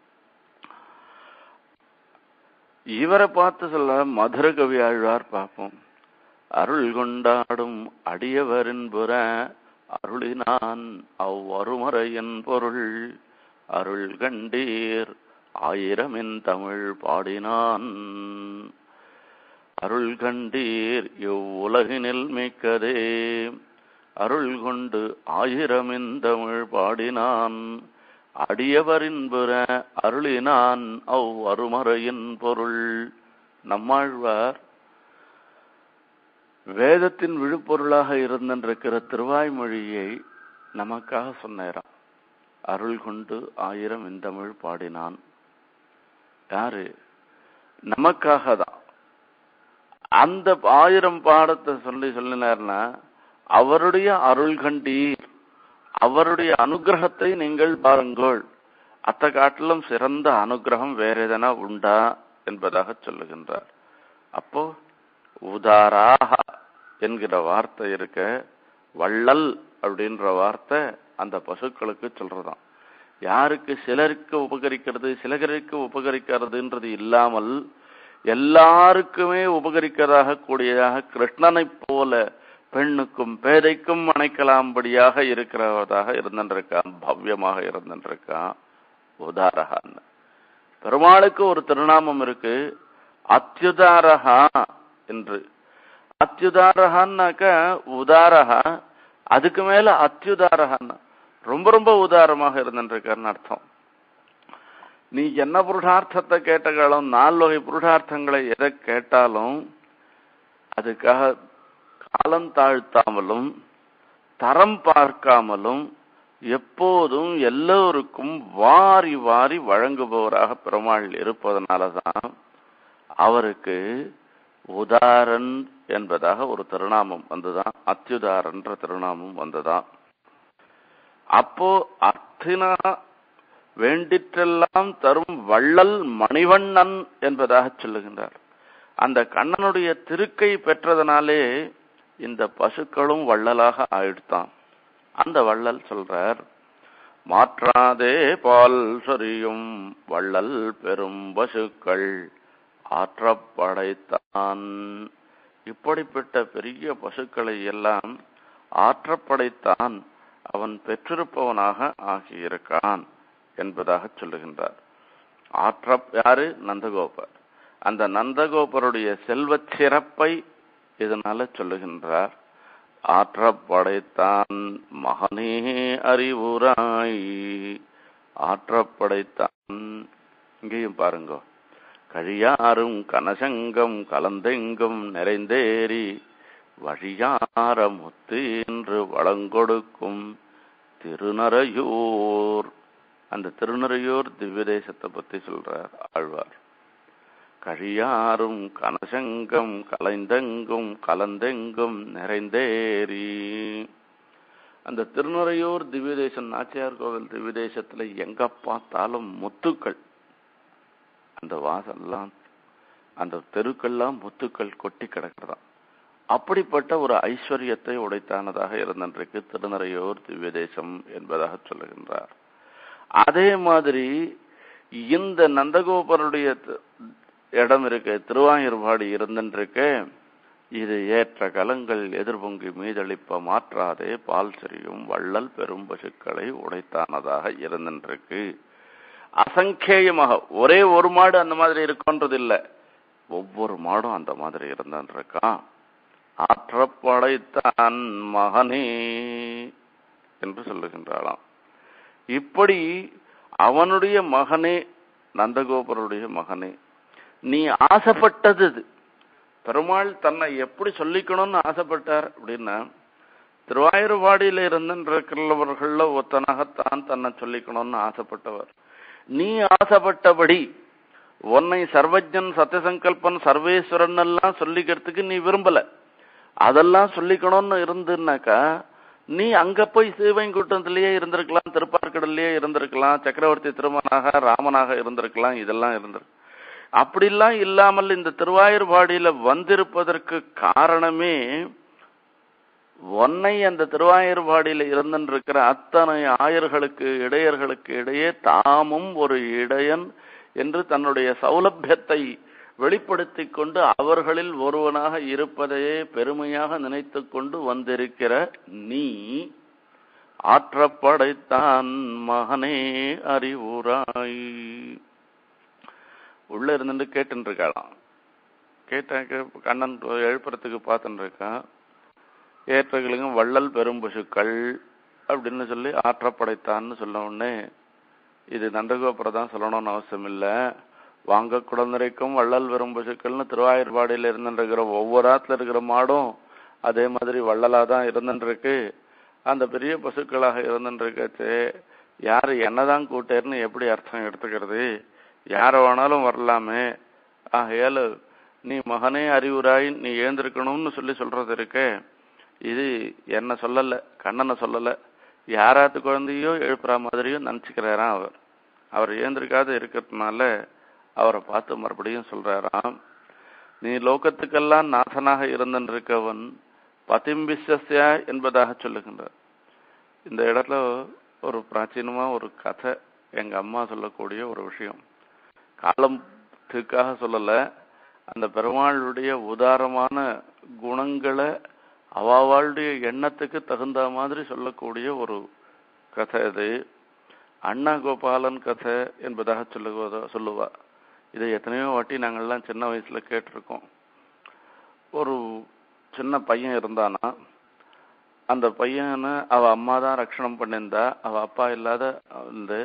இவரை பார்த்து சொல்ல மதுர கவி ஆழ்வார் பார்ப்போம் அருள் கொண்டாடும் அடியவரின் புற அருளினான் அவ்வருமறையின் பொருள் அருள் கண்டீர் ஆயிரமின் தமிழ் பாடினான் அருள் கண்டீர் இவ்வுலகினில் மிக்கதே அருள் கொண்டு ஆயிரமின் தமிழ் பாடினான் அடியவரின் புற அருளினான் அவ் அருமறையின் பொருள் நம்மாழ்வார் வேதத்தின் விழுப்பொருளாக இருந்திருக்கிற திருவாய்மொழியை நமக்காக சொன்னாராம் அருள் கொண்டு ஆயிரம் இந்தமிழ் பாடினான் யாரு நமக்காக தான் அந்த ஆயிரம் பாடத்தை சொல்லி சொல்லினார்னா அவருடைய அருள் கண்டீர் அவருடைய அனுகிரகத்தை நீங்கள் பாருங்கள் அத்த காட்டிலும் சிறந்த அனுகிரகம் வேற எதனா உண்டா என்பதாக சொல்லுகின்றார் அப்போ உதாராக என்கிற வார்த்தை இருக்க வள்ளல் அப்படின்ற வார்த்தை அந்த பசுக்களுக்கு சொல்றதாம் யாருக்கு சிலருக்கு உபகரிக்கிறது சிலருக்கு உபகரிக்கிறதுன்றது இல்லாமல் எல்லாருக்குமே உபகரிக்கிறதாக கூடியதாக கிருஷ்ணனை போல பெண்ணுக்கும் பேதைக்கும் அணைக்கலாம்படியாக இருக்கிறதாக இருந்திருக்கான் பவ்யமாக இருந்திருக்கான் உதாரகான்னு பெருமாளுக்கு ஒரு திருநாமம் இருக்கு அத்யுதாரகா என்று அத்யுதாரகான்னாக்க உதாரகா அதுக்கு மேல அத்யுதாரகான்னா ரொம்ப ரொம்ப உதாரமாக இருந்திருக்காருன்னு அர்த்தம் நீ என்ன புருஷார்த்தத்தை கேட்டாலும் நாலு வகை புருஷார்த்தங்களை எதை கேட்டாலும் அதுக்காக காலம் தாழ்த்தாமலும் தரம் பார்க்காமலும் எப்போதும் எல்லோருக்கும் வாரி வாரி வழங்குபவராக பெருமாள் இருப்பதனாலதான் அவருக்கு உதாரன் என்பதாக ஒரு திருநாமம் வந்துதான் அத்யுதாரன்ற திருநாமம் வந்துதான் அப்போ அர்த்தினா வேண்டிற்றெல்லாம் தரும் வள்ளல் மணிவண்ணன் என்பதாக சொல்லுகின்றார் அந்த கண்ணனுடைய திருக்கை பெற்றதனாலே இந்த பசுக்களும் வள்ளலாக ஆயிடுத்தான் அந்த வள்ளல் சொல்றார் மாற்றாதே பால் சொரியும் வள்ளல் பெரும் பசுக்கள் ஆற்றப்படைத்தான் இப்படிப்பட்ட பெரிய பசுக்களை எல்லாம் ஆற்றப்படைத்தான் அவன் பெற்றிருப்பவனாக ஆகியிருக்கான் என்பதாக சொல்லுகின்றார் ஆற்ற யாரு நந்தகோபர் அந்த நந்தகோபருடைய செல்வச் சிறப்பை இதனால சொல்லுகின்றார் ஆற்றப்படைத்தான் மகனே அறிவுராய் ஆற்றப்படைத்தான் இங்கேயும் பாருங்க கழியாரும் கனசங்கம் கலந்தெங்கும் நிறைந்தேறி வழியார முத்து என்று வளங்கொடுக்கும் திருநறையூர் அந்த திருநறையூர் திவ்ய தேசத்தை பத்தி சொல்றார் ஆழ்வார் கழியாரும் கனசங்கம் கலைந்தெங்கும் கலந்தெங்கும் நிறைந்தேறி அந்த திருநறையூர் திவ்ய தேசம் நாச்சியார் கோவில் திவ்ய தேசத்துல எங்க பார்த்தாலும் முத்துக்கள் அந்த வாசல்லாம் அந்த தெருக்கெல்லாம் முத்துக்கள் கொட்டி கிடக்கிறதாம் அப்படிப்பட்ட ஒரு ஐஸ்வர்யத்தை உடைத்தானதாக இருந்திருக்கு திருநறையூர் திவ்ய தேசம் என்பதாக சொல்லுகின்றார் அதே மாதிரி இந்த நந்தகோபருடைய இடம் இருக்கு திருவாயூர்பாடி இருந்துருக்கு இது ஏற்ற கலங்கள் எதிர்பொங்கி மீதளிப்ப மாற்றாதே பால் செறியும் வள்ளல் பெரும் பசுக்களை உடைத்தானதாக இருந்திருக்கு அசங்கேயமாக ஒரே ஒரு மாடு அந்த மாதிரி இருக்குன்றது இல்ல ஒவ்வொரு மாடும் அந்த மாதிரி இருக்கான் ஆற்றப்படைத்தான் மகனே என்று சொல்லுகின்றாளாம் இப்படி அவனுடைய மகனே நந்தகோபருடைய மகனே நீ ஆசைப்பட்டது இது பெருமாள் தன்னை எப்படி சொல்லிக்கணும்னு ஆசைப்பட்டார் அப்படின்னா திருவாயூர்பாடியில இருந்திருக்கிறவர்கள்ல ஒத்தனாகத்தான் தன்னை சொல்லிக்கணும்னு ஆசைப்பட்டவர் நீ ஆசைப்பட்டபடி உன்னை சர்வஜன் சத்தியசங்கல்பன் சர்வேஸ்வரன் எல்லாம் சொல்லிக்கிறதுக்கு நீ விரும்பல அதெல்லாம் சொல்லிக்கணும்னு இருந்துனாக்கா நீ அங்க போய் ஸ்ரீவைங்குண்டத்திலேயே இருந்திருக்கலாம் திருப்பார்கடல்லையே இருந்திருக்கலாம் சக்கரவர்த்தி திருமனாக ராமனாக இருந்திருக்கலாம் இதெல்லாம் இருந்திருக்கு அப்படிலாம் இல்லாமல் இந்த திருவாயூர்பாடியில வந்திருப்பதற்கு காரணமே ஒன்னை அந்த திருவாயூர்பாடியில இருந்திருக்கிற அத்தனை ஆயர்களுக்கு இடையர்களுக்கு இடையே தாமும் ஒரு இடையன் என்று தன்னுடைய சௌலபியத்தை வெளிப்படுத்திக் கொண்டு அவர்களில் ஒருவனாக இருப்பதையே பெருமையாக நினைத்து கொண்டு வந்திருக்கிற நீ ஆற்றப்படைத்தான் மகனே அறிவுராய் உள்ள இருந்துட்டு கேட்டுன்னு இருக்காளாம் கேட்டாக்க கண்ணன் எழுப்புறதுக்கு பார்த்துட்டு இருக்கான் ஏற்றகளுக்கும் வள்ளல் பெரும் பசுக்கள் அப்படின்னு சொல்லி ஆற்றப்படைத்தான்னு சொல்ல உடனே இது நந்தகோபுரம் தான் சொல்லணும்னு அவசியம் இல்லை வாங்க குழந்தைக்கும் வள்ளல் பெரும் பசுக்கள்னு திருவாயூர்பாடியில இருந்துருக்கிற ஒவ்வொரு ஆத்துல இருக்கிற மாடும் அதே மாதிரி வள்ளலா தான் இருந்துருக்கு அந்த பெரிய பசுக்களாக இருந்துருக்கச்சு யாரு என்னதான் கூட்டேர்னு எப்படி அர்த்தம் எடுத்துக்கிறது யார வேணாலும் வரலாமே ஆகையால நீ மகனே அறிவுராய் நீ ஏந்திருக்கணும்னு சொல்லி சொல்றது இருக்கே இது என்ன சொல்லல கண்ணனை சொல்லல யாராத்து குழந்தையோ எழுப்புற மாதிரியோ நினைச்சுக்கிறாராம் அவர் அவர் ஏந்திருக்காத இருக்கிறதுனால அவரை பார்த்து மறுபடியும் சொல்றாராம் நீ லோகத்துக்கெல்லாம் நாசனாக இருந்திருக்கவன் பதிம்பிசஸ்யா என்பதாக சொல்லுகின்றார் இந்த இடத்துல ஒரு பிராச்சீனமா ஒரு கதை எங்க அம்மா சொல்லக்கூடிய ஒரு விஷயம் காலத்துக்காக சொல்லல அந்த பெருமாளுடைய உதாரமான குணங்களை அவாவாளுடைய எண்ணத்துக்கு தகுந்த மாதிரி சொல்லக்கூடிய ஒரு கதை இது அண்ணா கோபாலன் கதை என்பதாக சொல்லுவதா சொல்லுவா இதை எத்தனையோ வாட்டி நாங்கள்லாம் சின்ன வயசுல கேட்டிருக்கோம் ஒரு சின்ன பையன் இருந்தானா அந்த பையனை அவ அம்மா தான் ரட்சணம் பண்ணியிருந்தா அவ அப்பா இல்லாத வந்து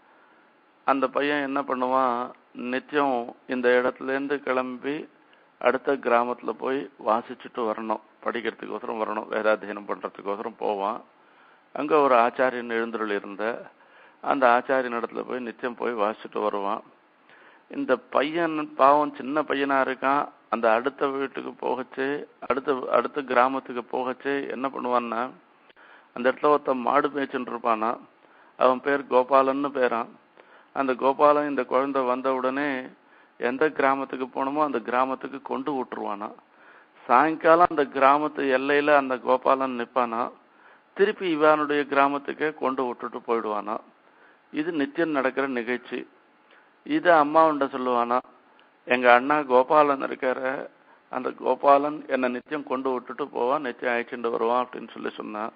அந்த பையன் என்ன பண்ணுவான் நித்தியம் இந்த இடத்துல இருந்து கிளம்பி அடுத்த கிராமத்துல போய் வாசிச்சுட்டு வரணும் படிக்கிறதுக்கோசரம் வரணும் வேதாத்தியனம் பண்றதுக்கோசரம் போவான் அங்க ஒரு ஆச்சாரியன் எழுந்தருள் இருந்த அந்த ஆச்சாரியன் இடத்துல போய் நித்தியம் போய் வாசிச்சுட்டு வருவான் இந்த பையன் பாவம் சின்ன பையனா இருக்கான் அந்த அடுத்த வீட்டுக்கு போகச்சு அடுத்த அடுத்த கிராமத்துக்கு போகச்சு என்ன பண்ணுவான்னா அந்த இடத்துல ஒருத்தன் மாடு மேய்ச்சுட்டு இருப்பானா அவன் பேர் கோபாலன்னு பேரான் அந்த கோபாலன் இந்த குழந்தை வந்த உடனே எந்த கிராமத்துக்கு போகணுமோ அந்த கிராமத்துக்கு கொண்டு விட்டுருவானா சாயங்காலம் அந்த கிராமத்து எல்லையில அந்த கோபாலன் நிப்பானா திருப்பி இவனுடைய கிராமத்துக்கே கொண்டு விட்டுட்டு போயிடுவானா இது நித்தியம் நடக்கிற நிகழ்ச்சி இது அம்மாவுண்ட சொல்லுவானா எங்க அண்ணா கோபாலன் இருக்கார அந்த கோபாலன் என்னை நித்தியம் கொண்டு விட்டுட்டு போவான் நித்தியம் அழைச்சிட்டு வருவான் அப்படின்னு சொல்லி சொன்னான்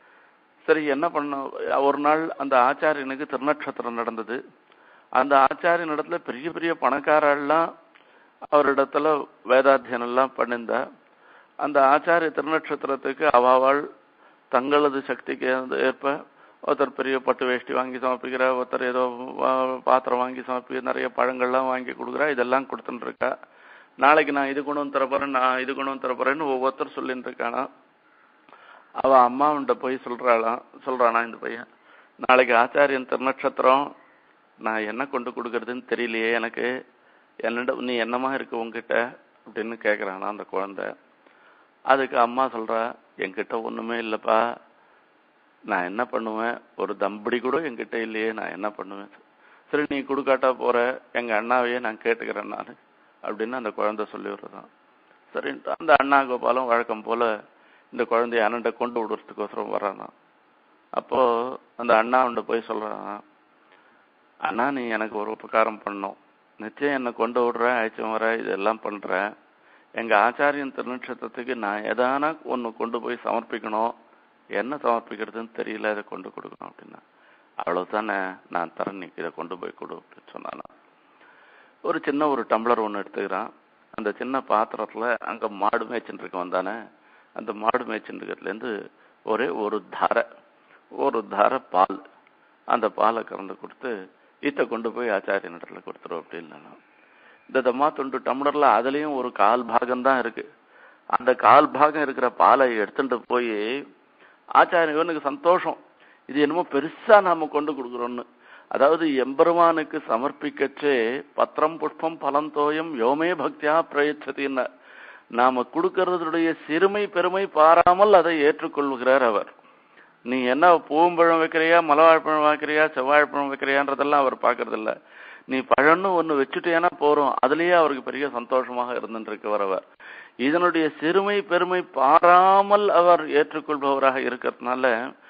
சரி என்ன பண்ண ஒரு நாள் அந்த ஆச்சாரியனுக்கு திருநட்சத்திரம் நடந்தது அந்த ஆச்சாரியன் இடத்துல பெரிய பெரிய பணக்காரெல்லாம் அவரிடத்துல வேதாத்தியனம் எல்லாம் பண்ணிருந்தா அந்த ஆச்சாரிய திருநட்சத்திரத்துக்கு அவாவாள் தங்களது சக்திக்கு ஏற்ப ஒருத்தர் பெரிய பட்டு வேஷ்டி வாங்கி சமர்ப்பிக்கிறா ஒருத்தர் ஏதோ பாத்திரம் வாங்கி சமர்ப்பிக்க நிறைய பழங்கள்லாம் வாங்கி கொடுக்குறா இதெல்லாம் கொடுத்துட்டு இருக்கா நாளைக்கு நான் இது கொண்டு வந்து தரப்போறேன் நான் இது கொண்டு வந்து தரப்போறேன்னு ஒவ்வொருத்தர் சொல்லிட்டு இருக்கானா அவ அம்மாவுண்ட போய் சொல்றாளாம் சொல்றானா இந்த பையன் நாளைக்கு ஆச்சாரியன் திருநட்சத்திரம் நான் என்ன கொண்டு கொடுக்கறதுன்னு தெரியலையே எனக்கு என்னிடம் நீ என்னமா இருக்கு உங்ககிட்ட அப்படின்னு கேக்குறானா அந்த குழந்தை அதுக்கு அம்மா சொல்றா என்கிட்ட ஒண்ணுமே இல்லப்பா நான் என்ன பண்ணுவேன் ஒரு தம்படி கூட என்கிட்ட இல்லையே நான் என்ன பண்ணுவேன் சரி நீ கொடுக்காட்டா போற எங்க அண்ணாவையே நான் கேட்டுக்கிறேன் நான் அப்படின்னு அந்த குழந்தை சொல்லி விடுறதான் சரின்ட்டு அந்த அண்ணா கோபாலம் வழக்கம் போல இந்த குழந்தைய அண்ணன்ட்ட கொண்டு விடுறதுக்கோசரம் வர்றானா அப்போ அந்த அண்ணாவுண்ட போய் சொல்றான் அண்ணா நீ எனக்கு ஒரு உபகாரம் பண்ணும் நிச்சயம் என்னை கொண்டு விடுற அழைச்சும் வர இதெல்லாம் பண்ற எங்க ஆச்சாரியன் திருநட்சத்திரத்துக்கு நான் எதானா ஒன்று கொண்டு போய் சமர்ப்பிக்கணும் என்ன சமர்ப்பிக்கிறதுன்னு தெரியல இதை கொண்டு கொடுக்கணும் அப்படின்னா அவ்வளவுதானே நான் தரேன் நீ இதை கொண்டு போய் கொடு அப்படின்னு சொன்னாலாம் ஒரு சின்ன ஒரு டம்ளர் ஒன்று எடுத்துக்கிறான் அந்த சின்ன பாத்திரத்துல அங்க மாடு மேய்ச்சின்னு இருக்கவன் தானே அந்த மாடு மேய்ச்சின்னு இருக்கிறதுலேருந்து ஒரே ஒரு தாரை ஒரு தாரை பால் அந்த பாலை கறந்து கொடுத்து இதை கொண்டு போய் ஆச்சாரியன் இடத்துல கொடுத்துரும் அப்படின்னு இந்த தம்மா துண்டு டம்ளர்ல அதுலயும் ஒரு கால் பாகம் தான் இருக்கு அந்த கால் பாகம் இருக்கிற பாலை எடுத்துட்டு போய் ஆச்சாரியன் இவனுக்கு சந்தோஷம் இது என்னமோ பெருசா நாம கொண்டு கொடுக்குறோம்னு அதாவது எம்பெருமானுக்கு சமர்ப்பிக்கச்சே பத்திரம் புஷ்பம் பலந்தோயம் யோமே பக்தியா பிரயச்சதின்னு நாம கொடுக்கறதுடைய சிறுமை பெருமை பாராமல் அதை ஏற்றுக்கொள்கிறார் அவர் நீ என்ன பூம்பழம் வைக்கிறியா மலவாழ்ப்பழம் வைக்கிறியா செவ்வாழைப்பழம் வைக்கிறியான்றதெல்லாம் அவர் பாக்குறது இல்ல நீ பழம்னு ஒண்ணு வச்சுட்டேன்னா போறோம் அதுலயே அவருக்கு பெரிய சந்தோஷமாக இருந்துட்டு இருக்கவர் அவர் இதனுடைய சிறுமை பெருமை பாராமல் அவர் ஏற்றுக்கொள்பவராக இருக்கிறதுனால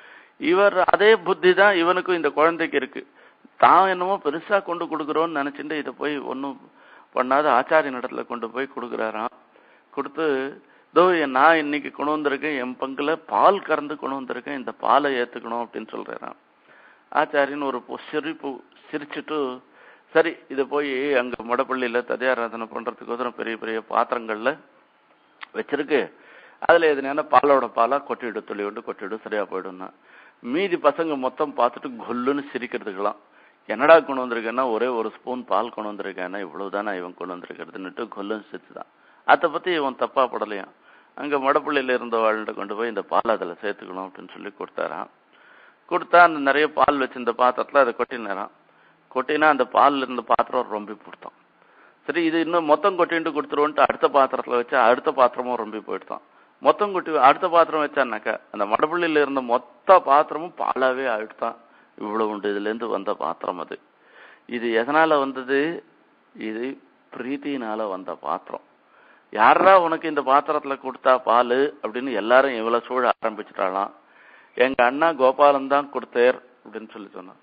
இவர் அதே புத்தி தான் இவனுக்கும் இந்த குழந்தைக்கு இருக்கு தான் என்னமோ பெருசா கொண்டு கொடுக்குறோம்னு நினைச்சுட்டு இதை போய் ஒன்றும் பண்ணாத ஆச்சாரியன் இடத்துல கொண்டு போய் கொடுக்குறாராம் கொடுத்து இதோ நான் இன்னைக்கு கொண்டு வந்திருக்கேன் என் பங்குல பால் கறந்து கொண்டு வந்திருக்கேன் இந்த பாலை ஏத்துக்கணும் அப்படின்னு சொல்றாராம் ஆச்சாரியன் ஒரு பொ- சிரிப்பு சிரிச்சுட்டு சரி இதை போய் அங்க மடப்பள்ளியில ததியாராதனை பண்றதுக்கோசரம் பெரிய பெரிய பாத்திரங்கள்ல வச்சிருக்கு அதுல எதுனா பாலோட பாலா கொட்டிவிடு துளி விட்டு கொட்டிவிடு சரியா போயிடும்னா மீதி பசங்க மொத்தம் பார்த்துட்டு கொல்லுன்னு சிரிக்கிறதுக்கெல்லாம் என்னடா கொண்டு வந்திருக்கேன்னா ஒரே ஒரு ஸ்பூன் பால் கொண்டு வந்திருக்கேன்னா இவ்வளவுதானா இவன் கொண்டு வந்திருக்கிறதுன்னுட்டு கொல்லுன்னு சிரிச்சுதான் அதை பத்தி இவன் தப்பா படலையாம் அங்க மடப்பள்ளியில இருந்த வாழ்கிட்ட கொண்டு போய் இந்த பால் அதுல சேர்த்துக்கணும் அப்படின்னு சொல்லி கொடுத்தாராம் கொடுத்தா அந்த நிறைய பால் வச்சிருந்த பாத்திரத்துல அதை கொட்டினாராம் கொட்டினா அந்த பால்ல இருந்த பாத்திரம் ரொம்ப போட்டான் சரி இது இன்னும் மொத்தம் கொட்டிட்டு கொடுத்துருவோன்ட்டு அடுத்த பாத்திரத்துல வச்சா அடுத்த பாத்திரமும் ரொம்ப போயிட்டான் மொத்தம் கொட்டி அடுத்த பாத்திரம் வச்சானாக்கா அந்த மடப்பள்ளியில இருந்த மொத்த பாத்திரமும் பாலாவே ஆயிடுதான் இவ்வளவு உண்டு இதுல இருந்து வந்த பாத்திரம் அது இது எதனால வந்தது இது பிரீத்தினால வந்த பாத்திரம் யாரா உனக்கு இந்த பாத்திரத்துல கொடுத்தா பால் அப்படின்னு எல்லாரும் இவ்வளவு சூழ ஆரம்பிச்சிட்டாலாம் எங்க அண்ணா கோபாலன் தான் கொடுத்தார் அப்படின்னு சொல்லி சொன்னான்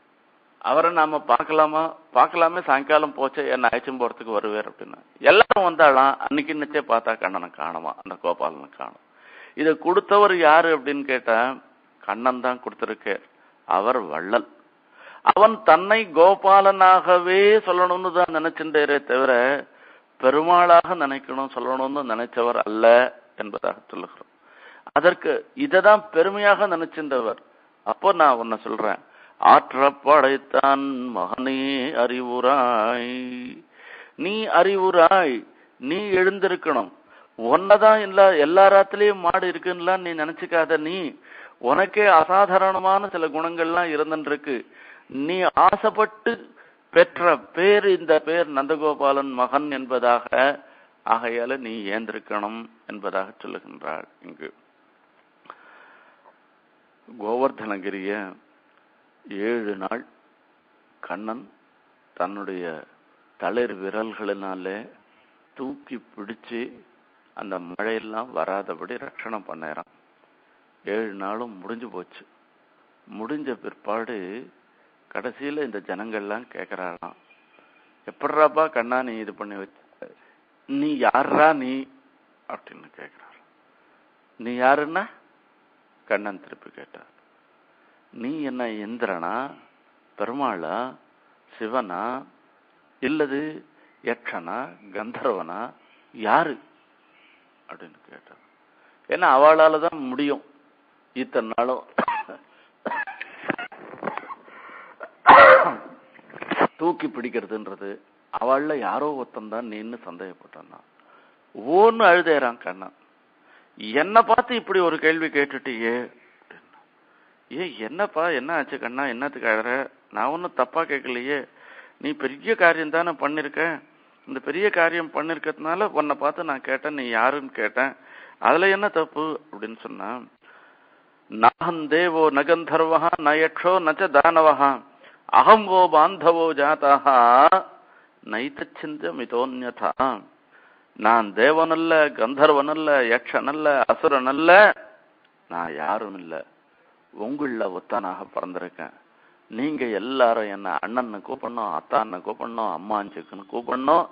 அவரை நாம பார்க்கலாமா பார்க்கலாமே சாயங்காலம் போச்சு என்ன அழைச்சும் போறதுக்கு வருவார் அப்படின்னு எல்லாரும் வந்தாலாம் அன்னைக்கு நிச்சய பார்த்தா கண்ணனை காணுமா அந்த கோபாலனை காணும் இதை கொடுத்தவர் யாரு அப்படின்னு கேட்டா கண்ணன் தான் கொடுத்திருக்கார் அவர் வள்ளல் அவன் தன்னை கோபாலனாகவே சொல்லணும்னு தான் நினைச்சிருந்தாரே தவிர பெருமாளாக நினைக்கணும் சொல்லணும்னு நினைச்சவர் அல்ல என்பதாக சொல்லுகிறோம் அதற்கு இததான் பெருமையாக நினைச்சிருந்தவர் அப்போ நான் உன்னை சொல்றேன் ஆற்றப்படைத்தான் மகனே அறிவுராய் நீ அறிவுராய் நீ எழுந்திருக்கணும் உன்னதான் இல்ல எல்லா ராத்திலையும் மாடு இருக்குன்னா நீ நினைச்சுக்காத நீ உனக்கே அசாதாரணமான சில குணங்கள்லாம் இருந்துருக்கு நீ ஆசைப்பட்டு பெற்ற பேர் இந்த பேர் நந்தகோபாலன் மகன் என்பதாக ஆகையால நீ ஏந்திருக்கணும் என்பதாக சொல்லுகின்றாள் இங்கு கோவர்தனகிரிய ஏழு நாள் கண்ணன் தன்னுடைய தளிர் விரல்களினாலே தூக்கி பிடிச்சு அந்த மழையெல்லாம் வராதபடி ரட்சணம் பண்ணறான் ஏழு நாளும் முடிஞ்சு போச்சு முடிஞ்ச பிற்பாடு கடைசியில இந்த ஜனங்கள்லாம் கேக்குறாராம் எப்படிராப்பா கண்ணா நீ இது பண்ணி வச்ச நீ யாரா நீ அப்படின்னு கேக்குறாரு நீ யாருன்னா கண்ணன் திருப்பி கேட்டார் நீ என்ன இந்திரனா பெருமாளா சிவனா இல்லது யக்ஷனா கந்தர்வனா யாரு அப்படின்னு கேட்டார் ஏன்னா அவளால தான் முடியும் இத்தனை நாளும் தூக்கி பிடிக்கிறதுன்றது அவள்ல யாரோ ஒருத்தன் தான் நீன்னு சந்தேகப்பட்டான்னா ஓன்னு அழுதேறான் கண்ணன் என்ன பார்த்து இப்படி ஒரு கேள்வி கேட்டுட்டியே அப்படின்னா. ஏ என்னப்பா என்ன ஆச்சு கண்ணா என்னத்துக்கு அழற நான் ஒன்றும் தப்பா கேட்கலையே நீ பெரிய காரியம் தானே பண்ணிருக்க இந்த பெரிய காரியம் பண்ணிருக்கிறதுனால உன்னை பார்த்து நான் கேட்டேன் நீ யாருன்னு கேட்டேன் அதுல என்ன தப்பு அப்படின்னு சொன்னா நாகம் தேவோ நகந்தர்வா நயக்ஷோ நச்ச தானவா அகம் ஓ பாந்தவோ ஜாதா நைத்தச்சிந்த மிதோன்யதா நான் தேவனல்ல கந்தர்வனல்ல யக்ஷனல்ல அசுரனல்ல நான் யாரும் இல்ல உங்கள ஒத்தனாக பிறந்திருக்கேன் நீங்க எல்லாரும் என்ன அண்ணன்னு கூப்பிடணும் அத்தான்னு கூப்பிடணும் அம்மாஞ்சுக்குன்னு கூப்பிடணும்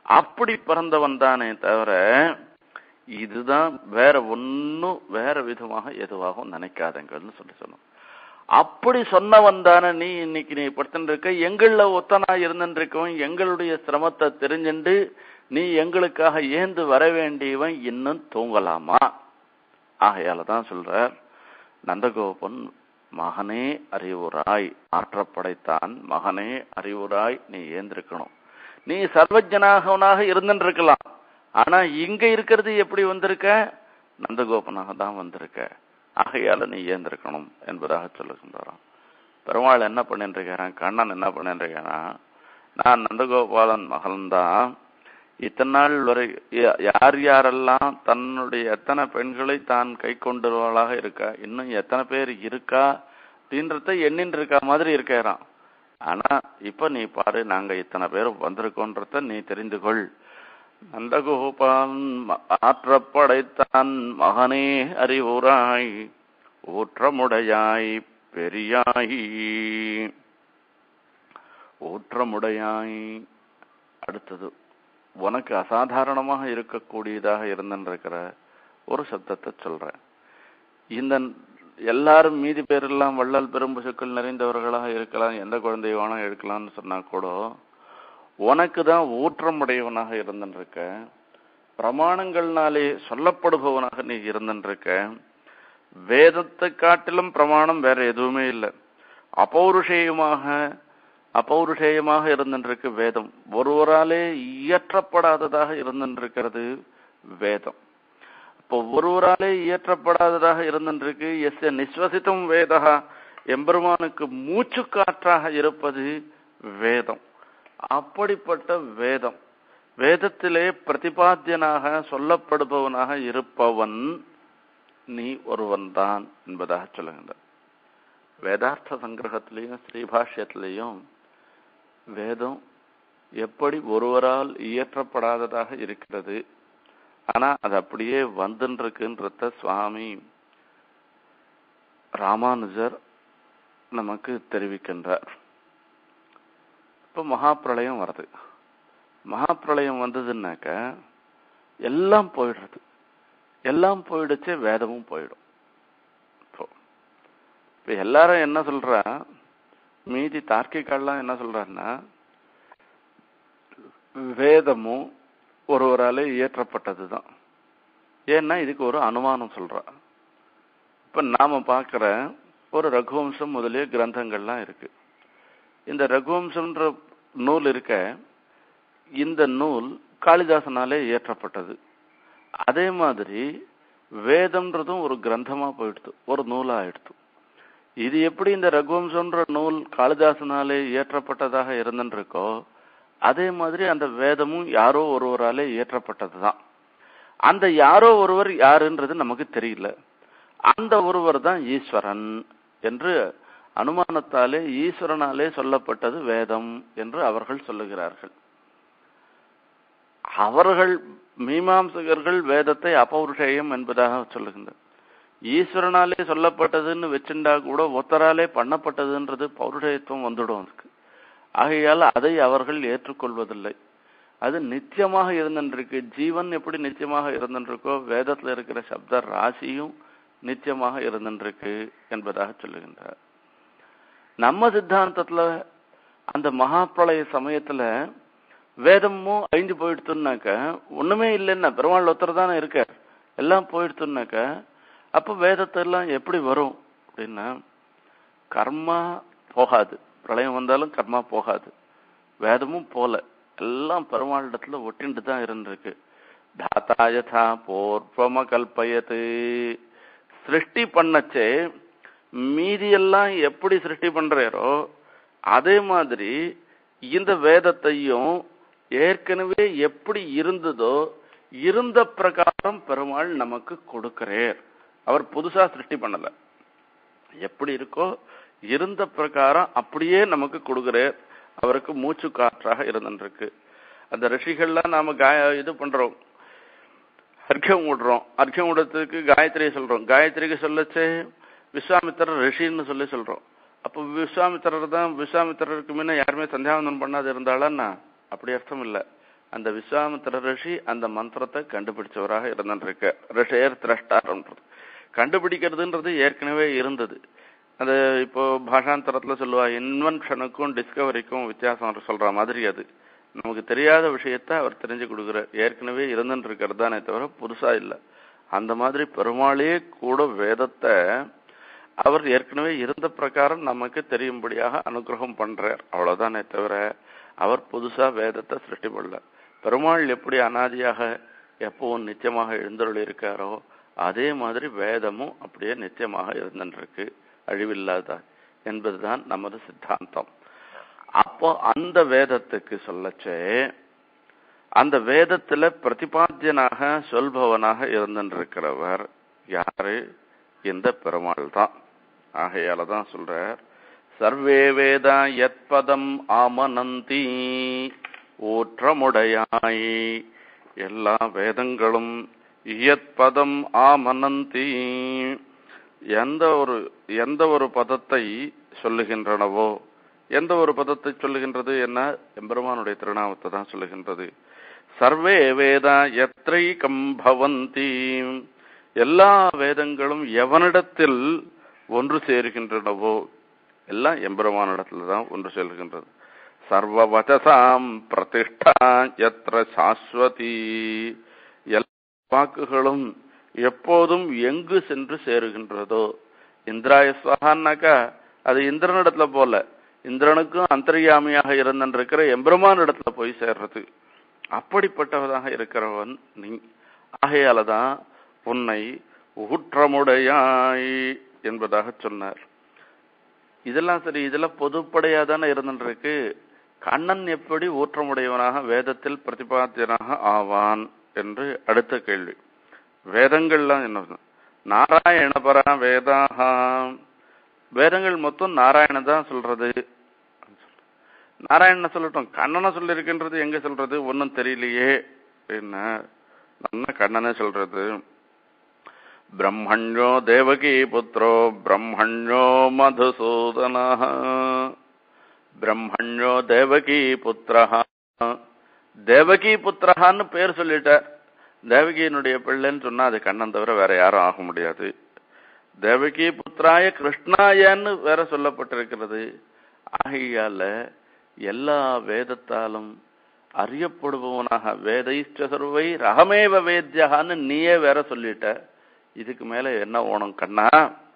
அப்படி பிறந்தவன் தானே தவிர இதுதான் வேற ஒன்னும் வேற விதமாக எதுவாகவும் நினைக்காதங்கன்னு சொல்லி சொன்னோம் அப்படி சொன்னவன் தானே நீ இன்னைக்கு நீ படுத்துட்டு இருக்க எங்கள ஒத்தனா இருந்துட்டு இருக்கவன் எங்களுடைய சிரமத்தை தெரிஞ்சுண்டு நீ எங்களுக்காக ஏந்து வர வேண்டியவன் இன்னும் தூங்கலாமா ஆகையால தான் சொல்றார் நந்தகோபன் மகனே அறிவுராய் ஆற்றப்படைத்தான் மகனே அறிவுராய் நீ ஏந்திருக்கணும் நீ சர்வஜனாகவனாக இருந்துட்டு இருக்கலாம் ஆனா இங்க இருக்கிறது எப்படி வந்திருக்க நந்தகோபனாக தான் வந்திருக்க ஆகையால நீ ஏந்திருக்கணும் என்பதாக சொல்லுகின்றாராம் பெருமாள் என்ன பண்ணிட்டு இருக்கிறான் கண்ணன் என்ன பண்ணிட்டு இருக்கிறான் நான் நந்தகோபாலன் மகன்தான் இத்தனை நாள் வரை யா- யார் யாரெல்லாம் தன்னுடைய எத்தனை பெண்களை தான் கை கொண்டவர்களாக இருக்கா இன்னும் எத்தனை பேர் இருக்கா அப்படின்றத எண்ணின்னு இருக்கா மாதிரி இருக்கிறான் ஆனா இப்ப நீ பாரு நாங்க இத்தனை பேர் வந்திருக்கோன்றத நீ தெரிந்து கொள் நந்தகோபான் ம- ஆற்றப்படைத்தான் மகனே அறிவுராய் ஊற்றமுடையாய் பெரியாய் ஊற்றமுடையாய் அடுத்தது உனக்கு அசாதாரணமாக இருக்கக்கூடியதாக இருந்திருக்கிற ஒரு சப்தத்தை சொல்றேன் இந்த எல்லாரும் மீதி பேரெல்லாம் வள்ளல் பெரும்பசுக்கள் நிறைந்தவர்களாக இருக்கலாம் எந்த குழந்தைய வேணா எடுக்கலாம்னு சொன்னா கூட உனக்கு தான் ஊற்றமுடையவனாக இருந்திருக்க பிரமாணங்கள்னாலே சொல்லப்படுபவனாக நீ இருந்திருக்க வேதத்தை காட்டிலும் பிரமாணம் வேற எதுவுமே இல்லை அபௌருஷேயமாக அபௌருஷேயமாக இருந்திருக்கு வேதம் ஒருவராலே இயற்றப்படாததாக இருந்திருக்கிறது வேதம் இப்போ ஒருவராலே இயற்றப்படாததாக இருந்திருக்கு எஸ் நிஸ்வசித்தும் வேதா எம்பெருமானுக்கு மூச்சு காற்றாக இருப்பது வேதம் அப்படிப்பட்ட வேதம் வேதத்திலே பிரதிபாத்தியனாக சொல்லப்படுபவனாக இருப்பவன் நீ ஒருவன்தான் என்பதாக சொல்லுகின்றார் வேதார்த்த சங்கிரகத்திலையும் ஸ்ரீபாஷ்யத்திலையும் வேதம் எப்படி ஒருவரால் இயற்றப்படாததாக இருக்கிறது ஆனா அது அப்படியே வந்துருக்குன்றத சுவாமி ராமானுஜர் நமக்கு தெரிவிக்கின்றார் இப்ப மகாப்பிரளயம் வருது மகாப்பிரளயம் வந்ததுன்னாக்க எல்லாம் போயிடுறது எல்லாம் போயிடுச்சு வேதமும் போயிடும் இப்போ இப்ப எல்லாரும் என்ன சொல்றா மீதி தார்க்கிகள்லாம் என்ன சொல்றாருன்னா வேதமும் ஒருவராலே இயற்றப்பட்டதுதான் ஏன்னா இதுக்கு ஒரு அனுமானம் சொல்றா இப்ப நாம பார்க்கிற ஒரு ரகுவம்சம் முதலிய கிரந்தங்கள்லாம் இருக்கு இந்த ரகுவம்சம்ன்ற நூல் இருக்க இந்த நூல் காளிதாசனாலே இயற்றப்பட்டது அதே மாதிரி வேதம்ன்றதும் ஒரு கிரந்தமா போயிடுது ஒரு நூலா ஆயிடுது இது எப்படி இந்த ரகுவம்சம்ன்ற நூல் காளிதாசனாலே இயற்றப்பட்டதாக இருந்துருக்கோ அதே மாதிரி அந்த வேதமும் யாரோ ஒருவராலே இயற்றப்பட்டதுதான் அந்த யாரோ ஒருவர் யாருன்றது நமக்கு தெரியல அந்த ஒருவர் தான் ஈஸ்வரன் என்று அனுமானத்தாலே ஈஸ்வரனாலே சொல்லப்பட்டது வேதம் என்று அவர்கள் சொல்லுகிறார்கள் அவர்கள் மீமாம்சகர்கள் வேதத்தை அபௌருஷேயம் என்பதாக சொல்லுகின்றனர் ஈஸ்வரனாலே சொல்லப்பட்டதுன்னு வச்சுண்டா கூட ஒத்தராலே பண்ணப்பட்டதுன்றது பௌருஷயத்துவம் வந்துடும் அதுக்கு ஆகையால் அதை அவர்கள் ஏற்றுக்கொள்வதில்லை அது நித்தியமாக இருந்திருக்கு ஜீவன் எப்படி நித்தியமாக இருந்திருக்கோ வேதத்துல இருக்கிற சப்த ராசியும் நித்தியமாக இருந்திருக்கு என்பதாக சொல்லுகின்றார் நம்ம சித்தாந்தத்துல அந்த மகாப்பிரளய சமயத்துல வேதமும் அழிஞ்சு போயிடுத்துனாக்க ஒண்ணுமே இல்லைன்னா பெருமாள் ஒருத்தர் தானே இருக்கார் எல்லாம் போயிடுத்துனாக்க அப்ப வேதத்தை எல்லாம் எப்படி வரும் அப்படின்னா கர்மா போகாது பிரளயம் வந்தாலும் கர்மா போகாது வேதமும் போல எல்லாம் பெருமாளிடத்துல ஒட்டிண்டு தான் இருந்திருக்கு தாத்தாயதா போர்வம கல்பயத்து சிருஷ்டி பண்ணச்சே மீதியெல்லாம் எப்படி சிருஷ்டி பண்றாரோ அதே மாதிரி இந்த வேதத்தையும் ஏற்கனவே எப்படி இருந்ததோ இருந்த பிரகாரம் பெருமாள் நமக்கு கொடுக்கிறார் அவர் புதுசா சிருஷ்டி பண்ணல எப்படி இருக்கோ இருந்த பிரகாரம் அப்படியே நமக்கு கொடுக்கிறார் அவருக்கு மூச்சு காற்றாக இருந்துருக்கு அந்த ரிஷிகள்லாம் நாம காய இது பண்றோம் அர்க்கியம் விடுறோம் அர்க்கியம் விடுறதுக்கு காயத்ரியை சொல்றோம் காயத்ரிக்கு சொல்லச்சே விஸ்வாமித்திரர் ரிஷின்னு சொல்லி சொல்றோம் அப்போ விஸ்வாமித்திரர் தான் விஸ்வாமித்திரருக்கு முன்ன யாருமே சந்தியாவந்தனம் பண்ணாது இருந்தாளன்னா அப்படி அர்த்தம் இல்லை அந்த விஸ்வாமித்திர ரிஷி அந்த மந்திரத்தை கண்டுபிடிச்சவராக இருந்துருக்க ரிஷேர் திரஷ்டார்ன்றது கண்டுபிடிக்கிறதுன்றது ஏற்கனவே இருந்தது அது இப்போ பாஷாந்தரத்துல சொல்லுவா இன்வென்ஷனுக்கும் டிஸ்கவரிக்கும் வித்தியாசம் சொல்ற மாதிரி அது நமக்கு தெரியாத விஷயத்த அவர் தெரிஞ்சு கொடுக்குறார் ஏற்கனவே இருந்துட்டு இருக்கிறது தானே தவிர புதுசா இல்லை அந்த மாதிரி பெருமாளே கூட வேதத்தை அவர் ஏற்கனவே இருந்த பிரகாரம் நமக்கு தெரியும்படியாக அனுகிரகம் பண்றார் அவ்வளவுதானே தவிர அவர் புதுசா வேதத்தை சிருஷ்டி பண்ணல பெருமாள் எப்படி அனாதியாக எப்பவும் நிச்சயமாக எழுந்தருள் இருக்காரோ அதே மாதிரி வேதமும் அப்படியே நிச்சயமாக இருந்துருக்கு அழிவில்லாத என்பதுதான் நமது சித்தாந்தம் அப்போ அந்த வேதத்துக்கு சொல்லச்சே அந்த வேதத்துல பிரதிபாத்தியனாக சொல்பவனாக இருந்திருக்கிறவர் யாரு இந்த பெருமாள் தான் ஆகையால தான் சொல்றார் சர்வே வேதா யத்பதம் ஆமனந்தி ஊற்றமுடையாய் எல்லா வேதங்களும் இயத்பதம் ஆமனந்தி எந்த ஒரு எந்த ஒரு பதத்தை சொல்லுகின்றனவோ எந்த ஒரு பதத்தை சொல்லுகின்றது என்ன எம்பெருமானுடைய திருநாமத்தை தான் சொல்லுகின்றது சர்வே வேதா எத்திரை கம்பவந்தி எல்லா வேதங்களும் எவனிடத்தில் ஒன்று சேருகின்றனவோ எல்லாம் எம்பெருமானிடத்துல தான் ஒன்று செல்கின்றது சர்வ வச்சசாம் பிரதிஷ்டா எத்திர சாஸ்வதி எல்லா வாக்குகளும் எப்போதும் எங்கு சென்று சேருகின்றதோ இந்திராய ஸ்வகான்னாக்கா அது இந்திரனிடத்துல போல இந்திரனுக்கும் அந்தரியாமியாக இருந்திருக்கிற எம்பெருமான் இடத்துல போய் சேர்றது அப்படிப்பட்டவதாக இருக்கிறவன் நீ ஆகையால தான் உன்னை ஊற்றமுடையாய் என்பதாக சொன்னார் இதெல்லாம் சரி இதெல்லாம் பொதுப்படையா தானே இருந்துருக்கு கண்ணன் எப்படி ஊற்றமுடையவனாக வேதத்தில் பிரதிபாத்தியனாக ஆவான் என்று அடுத்த கேள்வி வேதங்கள்லாம் என்ன நாராயணபரா வேதாகா வேதங்கள் மொத்தம் நாராயணன் தான் சொல்றது நாராயணனை சொல்லட்டும் கண்ணனை சொல்லிருக்கின்றது எங்க சொல்றது ஒன்னும் தெரியலையே என்ன நல்ல கண்ணனே சொல்றது பிரம்மண்யோ தேவகி புத்திரோ பிரம்மண்யோ மதுசூதன பிரம்மண்யோ தேவகி புத்திரஹா தேவகி புத்திரஹான்னு பேர் சொல்லிட்டார் தேவகியினுடைய பிள்ளைன்னு சொன்னா அது கண்ணன் தவிர வேற யாரும் ஆக முடியாது தேவகி புத்திராய கிருஷ்ணாயன்னு வேற சொல்லப்பட்டிருக்கிறது ஆகையால எல்லா வேதத்தாலும் அறியப்படுபவனாக வேதைஷ்ட சர்வை ரகமேவ வேத்யகான்னு நீயே வேற சொல்லிட்ட இதுக்கு மேல என்ன ஓணும் கண்ணா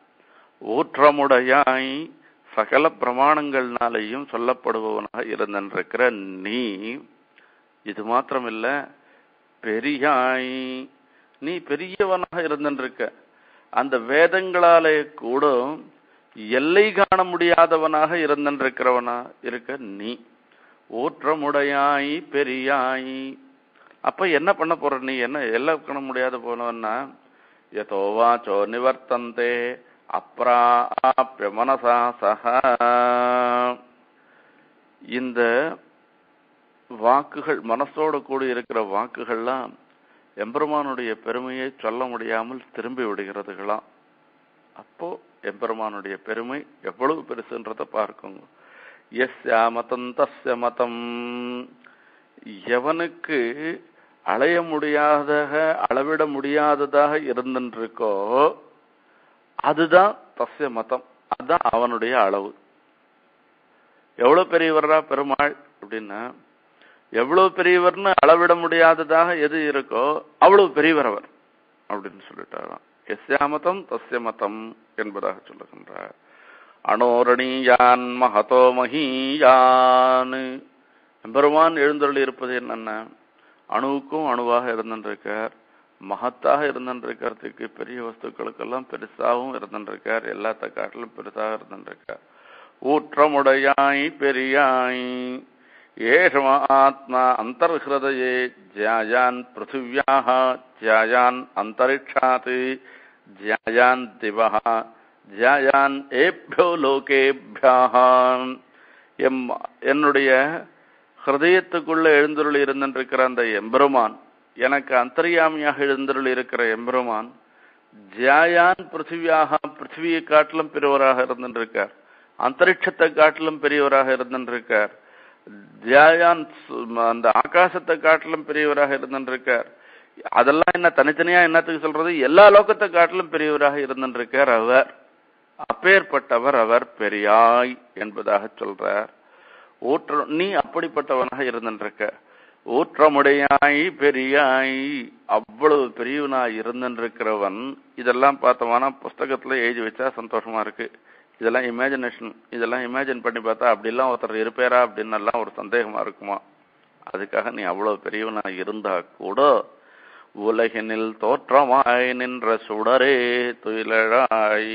ஊற்றமுடையாய் சகல பிரமாணங்கள்னாலையும் சொல்லப்படுபவனாக இருந்திருக்கிற நீ இது மாத்திரமில்ல பெரியாய் நீ பெரியவனாக இருந்திருக்க அந்த வேதங்களாலே கூட எல்லை காண முடியாதவனாக இருந்திருக்கிறவனா இருக்க நீ ஊற்றமுடையாய் பெரியாய் அப்ப என்ன பண்ண போற நீ என்ன எல்லாம் காண முடியாத போனவன்னா யதோவாச்சோ நிவர்த்தந்தே அப்ராப்ய மனசா சக இந்த வாக்குகள் மனசோட கூடி இருக்கிற வாக்குகள்லாம் எம்பெருமானுடைய பெருமையை சொல்ல முடியாமல் திரும்பி விடுகிறதுகளாம் அப்போ எம்பெருமானுடைய பெருமை எவ்வளவு பெருசுன்றத பார்க்குங்க எஸ்யா மதம் தஸ்ய மதம் எவனுக்கு அலைய முடியாதக அளவிட முடியாததாக இருந்துருக்கோ அதுதான் தஸ்ய மதம் அதுதான் அவனுடைய அளவு எவ்வளவு பெரியவரா பெருமாள் அப்படின்னா எவ்வளவு பெரியவர்னு அளவிட முடியாததாக எது இருக்கோ அவ்வளவு பெரியவர் அவர் அப்படின்னு சொல்லிட்டாராம் எஸ்யா மதம் தஸ்ய மதம் என்பதாக சொல்லுகின்றார் அனோரணீயான் மகதோ மகியான் பெருமான் எழுந்தருளி இருப்பது என்னென்ன அணுவுக்கும் அணுவாக இருந்திருக்கார் மகத்தாக இருந்திருக்கிறதுக்கு பெரிய வஸ்துக்களுக்கெல்லாம் பெருசாகவும் இருந்திருக்கார் எல்லாத்த காட்டிலும் பெருசாக இருந்திருக்கார் ஊற்றமுடையாய் பெரியாய் ஏஷம ஆத்மா அந்தர்ஹதயே ஜாயான் பிருத்திவியாக ஜாயான் அந்தரிக்ஷாத் ஜாயான் திவஹ ஜாயான் ஏபியோ லோகேபியான் எம் என்னுடைய ஹிருதயத்துக்குள்ள எழுந்தருள் இருந்திருக்கிற அந்த எம்பெருமான் எனக்கு அந்தர்யாமியாக எழுந்தருள் இருக்கிற எம்பெருமான் ஜாயான் பிருத்திவியாக பிருத்திவியை காட்டிலும் பெரியவராக இருந்திருக்கார் அந்தரிக்ஷத்தை காட்டிலும் பெரியவராக இருந்திருக்கார் தியாயான் சு- அந்த ஆகாசத்தை காட்டிலும் பெரியவராக இருந்திருக்கார் அதெல்லாம் என்ன தனித்தனியா என்னத்துக்கு சொல்றது எல்லா லோகத்தை காட்டிலும் பெரியவராக இருந்திருக்கார் அவர் அப்பேற்பட்டவர் அவர் பெரியாய் என்பதாக சொல்றார் ஊற்ற நீ அப்படிப்பட்டவனாக இருந்திருக்க ஊற்றமுடையாய் பெரியாய் அவ்வளவு பெரியவனாய் இருந்திருக்கிறவன் இதெல்லாம் பார்த்தோம்னா புஸ்தகத்துல எழுதி வச்சா சந்தோஷமா இருக்கு இதெல்லாம் இமேஜினேஷன் இதெல்லாம் இமேஜின் பண்ணி பார்த்தா அப்படிலாம் ஒருத்தர் இருப்பேரா அப்படின்னு எல்லாம் ஒரு சந்தேகமா இருக்குமா அதுக்காக நீ அவ்வளவு பெரியவனா இருந்தா கூட உலகினில் தோற்றமாய் நின்ற சுடரே துயிலழாய்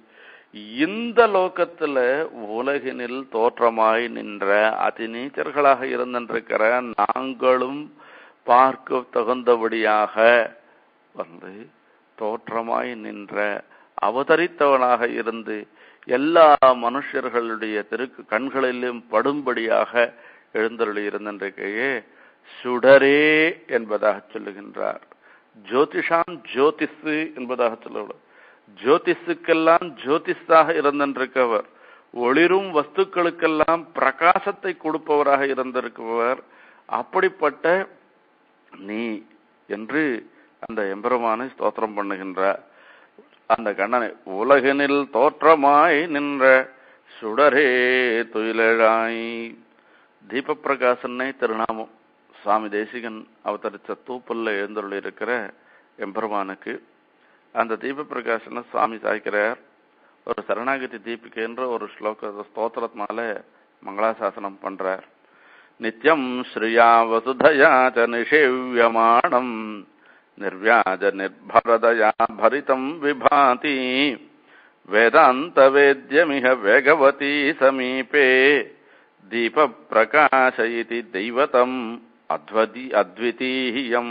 இந்த லோகத்துல உலகினில் தோற்றமாய் நின்ற அதிநீச்சர்களாக இருந்திருக்கிற நாங்களும் பார்க்க தகுந்தபடியாக வந்து தோற்றமாய் நின்ற அவதரித்தவனாக இருந்து எல்லா மனுஷர்களுடைய திருக்கு கண்களிலும் படும்படியாக எழுந்தருளி இருந்திருக்கையே சுடரே என்பதாக சொல்லுகின்றார் ஜோதிஷாம் ஜோதிஷு என்பதாக சொல்லவில்லை ஜோதிஷுக்கெல்லாம் ஜோதிஷாக இருந்திருக்கவர் ஒளிரும் வஸ்துக்களுக்கெல்லாம் பிரகாசத்தை கொடுப்பவராக இருந்திருப்பவர் அப்படிப்பட்ட நீ என்று அந்த எம்பெருமானை ஸ்தோத்திரம் பண்ணுகின்றார் அந்த கண்ணனை உலகினில் தோற்றமாய் நின்ற சுடரே துயிலழாய் தீபப்பிரகாசனை திருநாமம் சுவாமி தேசிகன் அவதரித்த தூப்பல்ல எழுந்தருள் இருக்கிற எம்பெருமானுக்கு அந்த தீபப்பிரகாசனை சுவாமி சாய்க்கிறார் ஒரு சரணாகதி தீபிகைன்ற ஒரு ஸ்லோக ஸ்தோத்திரத்தினால மங்களாசாசனம் பண்றார் நித்யம் ஸ்ரீயா வசுதயா ச நிஷேவியமாணம் నిర్వ్యాజ నిర్భరదయా భరితం విభాతి వేదాంత వేద్యమిహ వేగవతీ సమీపే దీప ప్రకాశ ఇది దైవతం அத்வதி அத்விதீயம்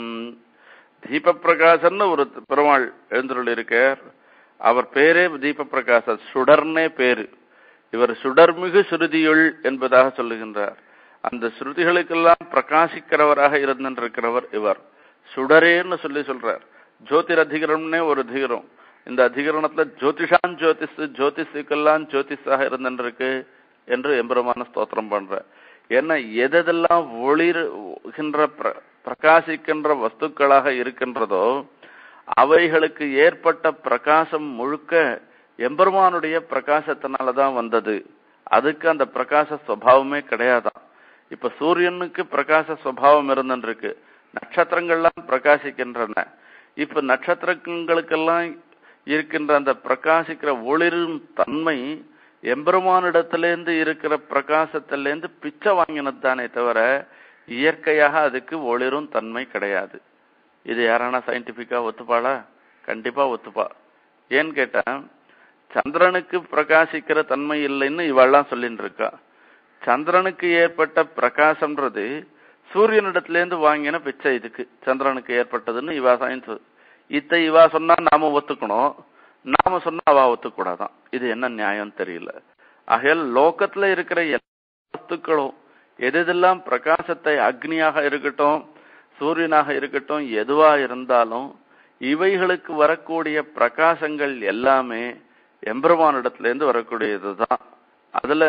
தீப பிரகாசன்னு ஒரு பெருமாள் எழுந்துள்ள இருக்கார் அவர் பேரே தீப பிரகாச சுடர்னே பேரு இவர் சுடர்மிகு ஸ்ருதியுள் என்பதாக சொல்லுகின்றார் அந்த ஸ்ருதிகளுக்கெல்லாம் பிரகாசிக்கிறவராக இருந்திருக்கிறவர் இவர் சுடரேன்னு சொல்லி சொல்றார் ஜோதிர் அதிகரம்னே ஒரு அதிகரம் இந்த அதிகரணத்துல ஜோதிஷான் ஜோதிஷ் ஜோதிஷுக்கெல்லாம் ஜோதிஷாக இருந்திருக்கு என்று எம்பெருமான ஸ்தோத்திரம் பண்ற ஏன்னா எதெல்லாம் ஒளிர்கின்ற பிர- பிரகாசிக்கின்ற வஸ்துக்களாக இருக்கின்றதோ அவைகளுக்கு ஏற்பட்ட பிரகாசம் முழுக்க எம்பெருமானுடைய பிரகாசத்தினாலதான் வந்தது அதுக்கு அந்த பிரகாச சுவாவமே கிடையாதாம் இப்ப சூரியனுக்கு பிரகாச சுவாவம் இருந்துருக்கு நட்சத்திரங்கள்லாம் பிரகாசிக்கின்றன இப்ப நட்சத்திரங்களுக்கெல்லாம் இருக்கின்ற அந்த பிரகாசிக்கிற ஒளிரும் தன்மை எம்பெருமானிடத்திலேருந்து இருக்கிற பிரகாசத்திலேருந்து பிச்சை வாங்கினது தானே தவிர இயற்கையாக அதுக்கு ஒளிரும் தன்மை கிடையாது இது யாரானா சயின்டிபிக்கா ஒத்துப்பாளா கண்டிப்பா ஒத்துப்பா ஏன்னு கேட்டா சந்திரனுக்கு பிரகாசிக்கிற தன்மை இல்லைன்னு இவெல்லாம் சொல்லிட்டு இருக்கா சந்திரனுக்கு ஏற்பட்ட பிரகாசம்ன்றது சூரியனிடத்திலேருந்து வாங்கின பிச்சை இதுக்கு சந்திரனுக்கு ஏற்பட்டதுன்னு இவா சயின்ஸ் இத்த இவா சொன்னா நாம ஒத்துக்கணும் நாம சொன்னா அவ ஒத்துக்கூடாதான் இது என்ன நியாயம் தெரியல ஆகையால் லோகத்துல இருக்கிற எல்லா வஸ்துக்களும் எதெல்லாம் பிரகாசத்தை அக்னியாக இருக்கட்டும் சூரியனாக இருக்கட்டும் எதுவா இருந்தாலும் இவைகளுக்கு வரக்கூடிய பிரகாசங்கள் எல்லாமே எம்பெருமானிடத்திலேருந்து வரக்கூடியதுதான் அதுல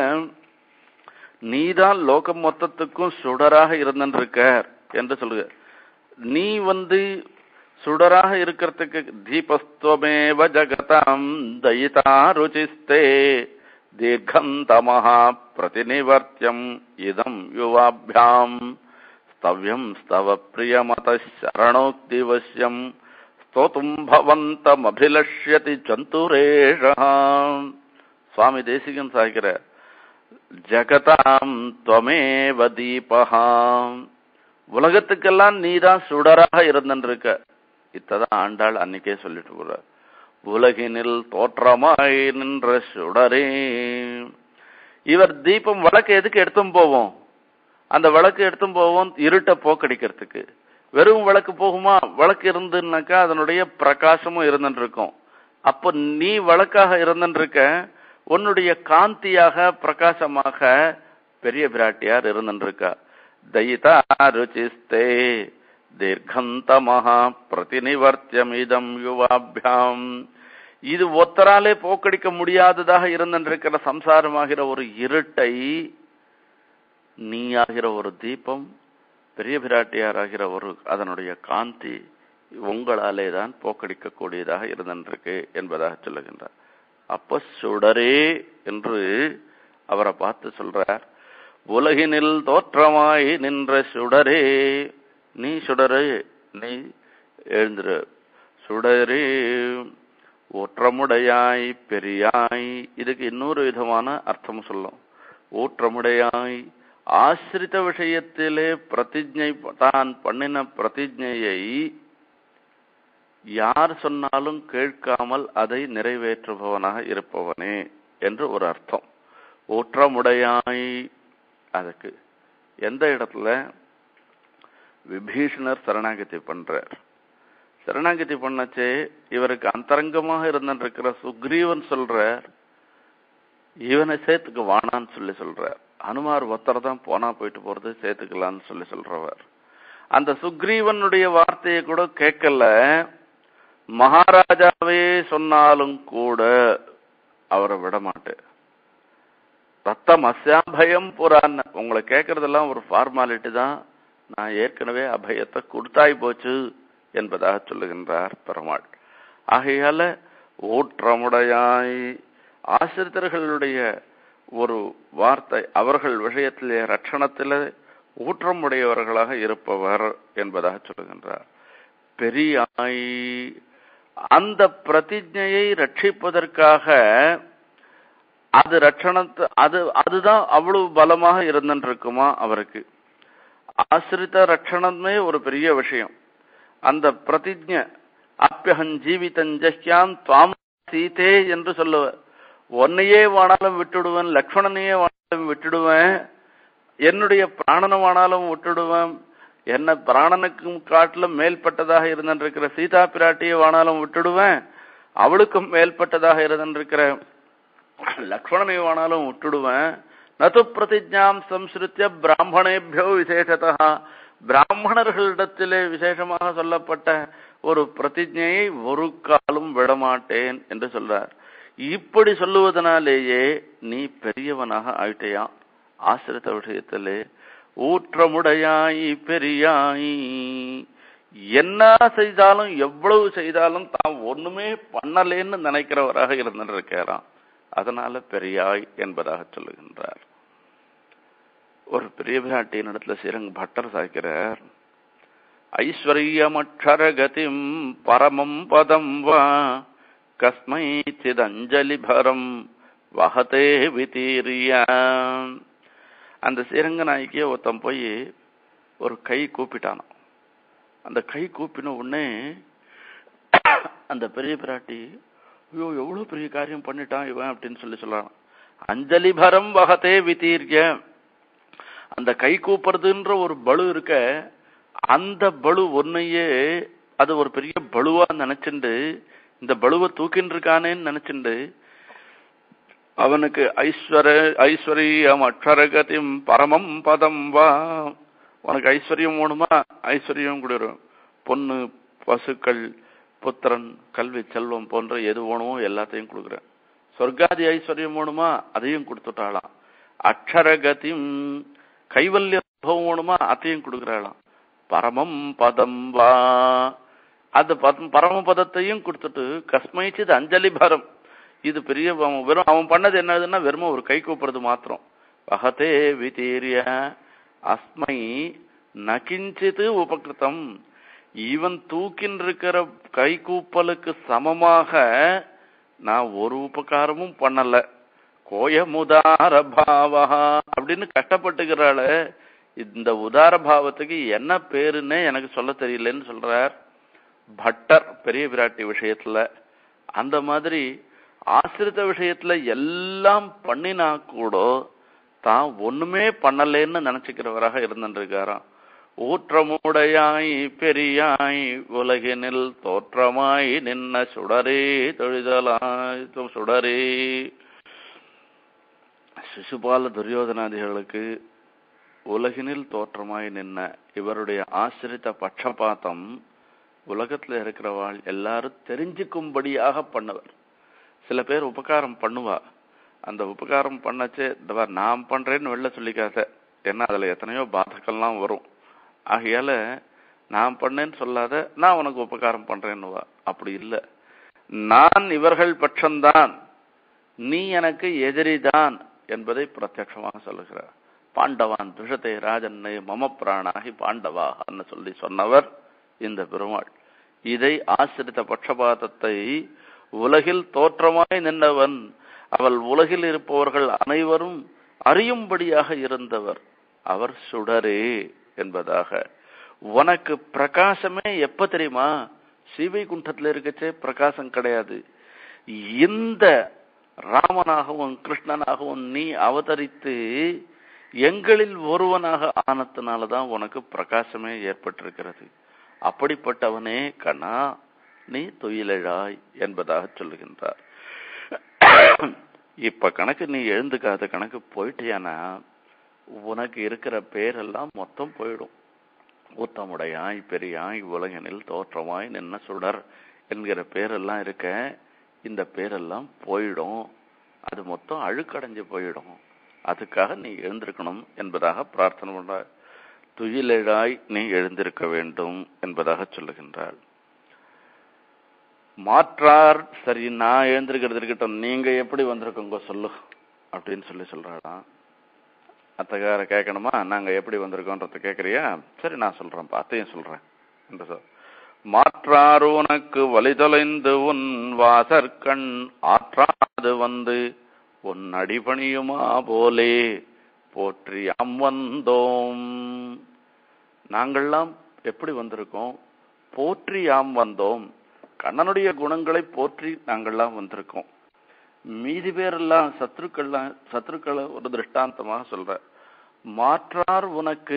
நீதான் லோகம் மொத்தத்துக்கும் சுடராக இருந்திருக்கார் என்று சொல்லுக நீ வந்து சுடராக இருக்கிறதுக்கு தீபஸ்துவமேவ ஜகதாம் தயிதா ருச்சிஸ்தே தீர்க்கம் தமஹா பிரதிநிவர்த்தியம் இதம் யுவாபியாம் ஸ்தவ்யம் ஸ்தவ பிரியமத சரணோக்திவசியம் ஸ்தோத்தும் பவந்தமபிலஷ்யதி சந்துரேஷா சுவாமி தேசிகன் சாய்க்கிறார் ஜகதாம் துவமேவ தீபகாம் உலகத்துக்கெல்லாம் நீதான் சுடராக இருந்திருக்க இத்ததான் ஆண்டாள் அன்னைக்கே சொல்லிட்டு போற உலகினில் தோற்றமாய் நின்ற சுடரே இவர் தீபம் விளக்கு எதுக்கு எடுத்தும் போவோம் அந்த விளக்கு எடுத்தும் போவோம் இருட்ட போக்கடிக்கிறதுக்கு வெறும் விளக்கு போகுமா விளக்கு இருந்துன்னாக்கா அதனுடைய பிரகாசமும் இருந்துட்டு இருக்கும் அப்போ நீ விளக்காக இருந்துருக்க உன்னுடைய காந்தியாக பிரகாசமாக பெரிய பிராட்டியார் இருந்துருக்கா தயிதா ருச்சிஸ்தே தீர்க்கந்தமஹா பிரதிநிவர்த்தியமிதம் யுவாபியாம் இது ஒத்தராலே போக்கடிக்க முடியாததாக இருந்திருக்கிற சம்சாரமாகிற ஒரு இருட்டை நீயாகிற ஒரு தீபம் பெரிய பிராட்டியாராகிற ஒரு அதனுடைய காந்தி உங்களாலே தான் போக்கடிக்கக்கூடியதாக இருந்திருக்கு என்பதாக சொல்லுகின்றார் அப்ப சுடரே என்று அவரை பார்த்து சொல்றார் உலகினில் தோற்றமாய் நின்ற சுடரே நீ சுடரே நீ எழுந்திரு சுடரே ஊற்றமுடையாய் பெரியாய் இதுக்கு இன்னொரு விதமான அர்த்தம் சொல்லும் ஊற்றமுடையாய் ஆசிரித விஷயத்திலே பிரதிஜை தான் பண்ணின பிரதிஜையை யார் சொன்னாலும் கேட்காமல் அதை நிறைவேற்றுபவனாக இருப்பவனே என்று ஒரு அர்த்தம் ஊற்றமுடையாய் அதுக்கு எந்த இடத்துல விபீஷணர் சரணாகதி பண்றார் சரணாகதி பண்ணச்சே இவருக்கு அந்தரங்கமாக இருந்திருக்கிற சுக்ரீவன் சொல்றார் இவனை சேத்துக்கு வானான்னு சொல்லி சொல்றார் அனுமார் ஒருத்தர் தான் போனா போயிட்டு போறது சேர்த்துக்கலான்னு சொல்லி சொல்றவர் அந்த சுக்ரீவனுடைய வார்த்தையை கூட கேட்கல மகாராஜாவே சொன்னாலும் கூட அவரை விட மாட்டேன் ரத்தம் அசாபயம் புறான்னு உங்களை கேட்கறதெல்லாம் ஒரு ஃபார்மாலிட்டி தான் நான் ஏற்கனவே அபயத்தை கொடுத்தாய் போச்சு என்பதாக சொல்லுகின்றார் பெருமாள் ஆகையால ஊற்றமுடையாய் ஆசிரியர்களுடைய ஒரு வார்த்தை அவர்கள் விஷயத்திலே ரட்சணத்திலே ஊற்றமுடையவர்களாக இருப்பவர் என்பதாக சொல்லுகின்றார் பெரியாய் அந்த பிரதிஜையை ரட்சிப்பதற்காக அது ரட்சணத்து அது அதுதான் அவ்வளவு பலமாக இருந்துருக்குமா அவருக்கு ஆசிரித ரட்சணமே ஒரு பெரிய விஷயம் அந்த பிரதிஜ அப்பியகன் ஜீவிதஞ்சஹ்யாம் துவாம் சீதே என்று சொல்லுவ உன்னையே வானாலும் விட்டுடுவேன் லக்ஷ்மணனையே வானாலும் விட்டுடுவேன் என்னுடைய பிராணனமானாலும் விட்டுடுவேன் என்ன பிராணனுக்கும் காட்டிலும் மேல்பட்டதாக இருந்திருக்கிற சீதா பிராட்டியை வானாலும் விட்டுடுவேன் அவளுக்கும் மேல்பட்டதாக இருந்திருக்கிற லக்ஷ்மணனை வானாலும் விட்டுடுவேன் நது பிரதிஜாம் சம்ஸ்ருத்திய பிராமணேபியோ விசேஷத்தா பிராமணர்களிடத்திலே விசேஷமாக சொல்லப்பட்ட ஒரு பிரதிஜையை ஒரு காலும் விடமாட்டேன் என்று சொல்றார் இப்படி சொல்லுவதனாலேயே நீ பெரியவனாக ஆயிட்டையா ஆசிரித்த விஷயத்திலே ஊற்றமுடையாய் பெரியாய் என்ன செய்தாலும் எவ்வளவு செய்தாலும் தான் ஒண்ணுமே பண்ணலேன்னு நினைக்கிறவராக இருந்திருக்கிறான் அதனால பெரியாய் என்பதாக சொல்லுகின்றார் ஒரு பெரிய பிராட்டியின் இடத்துல ஸ்ரீரங்க பட்டர் சாய்க்கிறார் ஐஸ்வர்யமக்ஷரகதிம் பரமம் பதம் வா கஸ்மை சிதஞ்சலி பரம் வகதே விதீரிய அந்த ஸ்ரீரங்க நாய்க்கே ஒருத்தன் போய் ஒரு கை கூப்பிட்டானான் அந்த கை கூப்பின உடனே அந்த பெரிய பிராட்டி ஐயோ எவ்வளவு பெரிய காரியம் பண்ணிட்டான் இவன் அப்படின்னு சொல்லி சொல்றான் அஞ்சலி பரம் வகதே விதீர்ய அந்த கை கூப்புறதுன்ற ஒரு பலு இருக்க அந்த பலு ஒன்னையே அது ஒரு பெரிய பலுவா நினைச்சுண்டு இந்த பலுவை தூக்கின்னு இருக்கானேன்னு நினைச்சுண்டு அவனுக்கு ஐஸ்வர ஐஸ்வர்யம் அக்ஷரகதிம் பரமம் பதம் வா உனக்கு ஐஸ்வர்யம் வேணுமா ஐஸ்வர்யம் கொடுறோம் பொண்ணு பசுக்கள் புத்திரன் கல்வி செல்வம் போன்ற எது வேணுமோ எல்லாத்தையும் கொடுக்குறேன் சொர்க்காதி ஐஸ்வர்யம் வேணுமா அதையும் கொடுத்துட்டாளாம் அக்ஷரகதிம் கைவல்ய அனுபவம் வேணுமா அதையும் கொடுக்குறாளாம் பரமம் பதம் வா அந்த பதம் பரம பதத்தையும் கொடுத்துட்டு கஸ்மைச்சிது அஞ்சலி பரம் இது பெரிய அவன் வெறும் அவன் பண்ணது என்னதுன்னா வெறும் ஒரு கை கூப்புறது மாத்திரம் வகதே விதீரிய அஸ்மை நகிஞ்சிது உபகிருத்தம் இவன் தூக்கின் இருக்கிற கை கூப்பலுக்கு சமமாக நான் ஒரு உபகாரமும் பண்ணல கோயமுதார பாவா அப்படின்னு கஷ்டப்பட்டுக்கிறாள் இந்த உதார பாவத்துக்கு என்ன பேருன்னே எனக்கு சொல்ல தெரியலன்னு சொல்றார் பட்டர் பெரிய பிராட்டி விஷயத்துல அந்த மாதிரி ஆசிரித்த விஷயத்துல எல்லாம் பண்ணினா கூட தான் ஒண்ணுமே பண்ணலேன்னு நினைச்சுக்கிறவராக இருந்துருக்காராம் ஊற்றமுடையாய் பெரியாய் உலகினில் தோற்றமாய் நின்ன சுடரே தொழுதலாய் சுடரே சிசுபால துரியோதனாதிகளுக்கு உலகினில் தோற்றமாய் நின்ன இவருடைய ஆசிரித்த பட்சபாத்தம் உலகத்துல இருக்கிறவாள் எல்லாரும் தெரிஞ்சுக்கும்படியாக பண்ணவர் சில பேர் உபகாரம் பண்ணுவா அந்த உபகாரம் பண்ணச்சே இந்த நான் பண்றேன்னு வெளில சொல்லிக்காத ஏன்னா அதுல எத்தனையோ பாதகம்லாம் வரும் ஆகையால நான் பண்ணேன்னு சொல்லாத நான் உனக்கு உபகாரம் பண்றேன்னுவா அப்படி இல்ல நான் இவர்கள் பட்சம்தான் நீ எனக்கு எதிரிதான் என்பதை பிரத்யட்சமாக சொல்லுகிறார் பாண்டவான் துஷத்தை ராஜன்னை மம பிராணாகி பாண்டவான்னு சொல்லி சொன்னவர் இந்த பெருமாள் இதை ஆசிரித்த பட்சபாதத்தை உலகில் தோற்றமாய் நின்றவன் அவள் உலகில் இருப்பவர்கள் அனைவரும் அறியும்படியாக இருந்தவர் அவர் சுடரே என்பதாக உனக்கு பிரகாசமே எப்ப தெரியுமா சிவை குண்டத்துல இருக்கச்சே பிரகாசம் கிடையாது இந்த ராமனாகவும் கிருஷ்ணனாகவும் நீ அவதரித்து எங்களில் ஒருவனாக ஆனத்தினாலதான் உனக்கு பிரகாசமே ஏற்பட்டிருக்கிறது அப்படிப்பட்டவனே கண்ணா நீ துயிலழாய் என்பதாக சொல்லுகின்றார் இப்ப கணக்கு நீ எழுந்துக்காத கணக்கு போயிட்டியானா உனக்கு இருக்கிற பேரெல்லாம் மொத்தம் போயிடும் ஊத்தமுடையாய் பெரியாய் உலகனில் தோற்றமாய் நின்ன சுடர் என்கிற பேரெல்லாம் இருக்க இந்த பேரெல்லாம் போயிடும் அது மொத்தம் அழுக்கடைஞ்சு போயிடும் அதுக்காக நீ எழுந்திருக்கணும் என்பதாக பிரார்த்தனை பண்ற துயிலெழாய் நீ எழுந்திருக்க வேண்டும் என்பதாக சொல்லுகின்றாள் மாற்றார் சரி நான் எழுந்திருக்கிறது இருக்கட்டும் நீங்க எப்படி வந்திருக்கோங்க சொல்லு அப்படின்னு சொல்லி சொல்றாளாம் அத்தகார கேட்கணுமா நாங்க எப்படி வந்திருக்கோன்றத கேக்குறியா சரி நான் சொல்றேன் அத்தையும் சொல்றேன் என்று சொல் மாற்றார் உனக்கு வழி தொலைந்து உன் வாசற்கண் ஆற்றாது வந்து உன் அடிபணியுமா போலே போற்றி அம் வந்தோம் நாங்கள்லாம் எப்படி வந்திருக்கோம் போற்றி யாம் வந்தோம் கண்ணனுடைய குணங்களை போற்றி நாங்கள்லாம் வந்திருக்கோம் மீதி பேரெல்லாம் சத்ருக்கள்லாம் சத்ருக்களை ஒரு திருஷ்டாந்தமாக சொல்ற மாற்றார் உனக்கு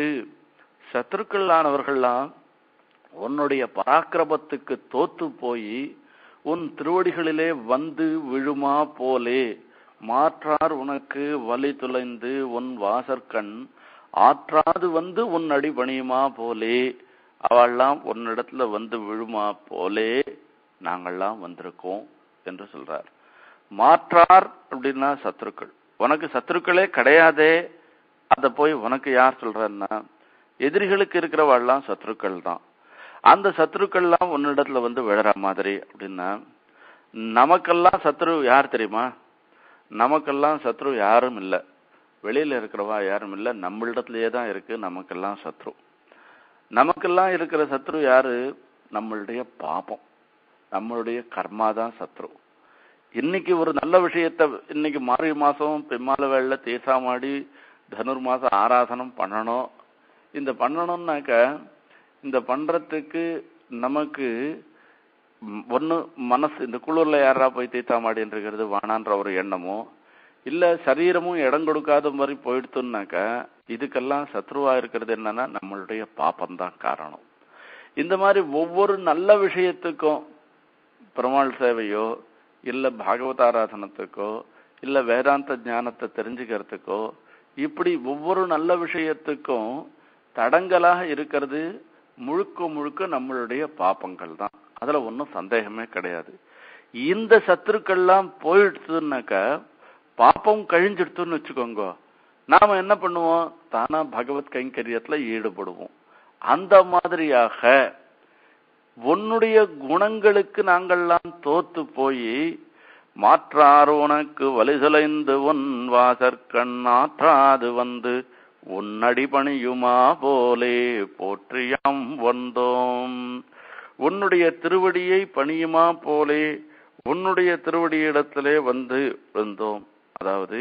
சத்ருக்களானவர்கள்லாம் உன்னுடைய பராக்கிரமத்துக்கு தோத்து போய் உன் திருவடிகளிலே வந்து விழுமா போலே மாற்றார் உனக்கு வலி துளைந்து உன் வாசற்கண் ஆற்றாது வந்து உன் அடி பணியுமா போலே அவள்லாம் உன்னிடத்துல வந்து விழுமா போலே நாங்கள்லாம் வந்திருக்கோம் என்று சொல்றார் மாற்றார் அப்படின்னா சத்துருக்கள் உனக்கு சத்துருக்களே கிடையாதே அத போய் உனக்கு யார் சொல்றன்னா எதிரிகளுக்கு இருக்கிறவாள்லாம் சத்துருக்கள் தான் அந்த சத்துருக்கள்லாம் உன்னிடத்துல வந்து விழற மாதிரி அப்படின்னா நமக்கெல்லாம் சத்ரு யார் தெரியுமா நமக்கெல்லாம் சத்ரு யாரும் இல்லை வெளியில இருக்கிறவா யாரும் இல்லை நம்மளிடத்திலேயே தான் இருக்கு நமக்கெல்லாம் சத்ரு நமக்கெல்லாம் இருக்கிற சத்ரு யாரு நம்மளுடைய பாபம் நம்மளுடைய கர்மா தான் சத்ரு இன்னைக்கு ஒரு நல்ல விஷயத்த இன்னைக்கு மாரி மாசம் பிம்மால வேளையில தீர்த்தாமாடி தனுர் மாசம் ஆராதனம் பண்ணணும் இந்த பண்ணணும்னாக்க இந்த பண்றதுக்கு நமக்கு ஒன்னு மனசு இந்த குளிர்ல யாரா போய் தீர்த்தாமாடின்னு இருக்கிறது வானான்ற ஒரு எண்ணமோ இல்ல சரீரமும் இடம் கொடுக்காத மாதிரி போயிடுத்துனாக்க இதுக்கெல்லாம் சத்ருவா இருக்கிறது என்னன்னா நம்மளுடைய பாப்பம் தான் காரணம் இந்த மாதிரி ஒவ்வொரு நல்ல விஷயத்துக்கும் பெருமாள் சேவையோ இல்ல பாகவதாராதனத்துக்கோ இல்ல வேதாந்த ஞானத்தை தெரிஞ்சுக்கிறதுக்கோ இப்படி ஒவ்வொரு நல்ல விஷயத்துக்கும் தடங்கலாக இருக்கிறது முழுக்க முழுக்க நம்மளுடைய பாப்பங்கள் தான் அதுல ஒன்றும் சந்தேகமே கிடையாது இந்த சத்துருக்கள்லாம் போயிடுச்சுன்னாக்க பாப்பம் கழிஞ்சிடுத்துன்னு வச்சுக்கோங்க நாம என்ன பண்ணுவோம் தானா பகவத் கைங்கரியத்துல ஈடுபடுவோம் அந்த மாதிரியாக உன்னுடைய குணங்களுக்கு நாங்கள்லாம் தோத்து போய் மாற்றார் உனக்கு வலிசலைந்து உன் வாசற்கண் ஆற்றாது வந்து உன்னடி பணியுமா போலே போற்றியாம் வந்தோம் உன்னுடைய திருவடியை பணியுமா போலே உன்னுடைய திருவடியிடத்திலே வந்து இருந்தோம் அதாவது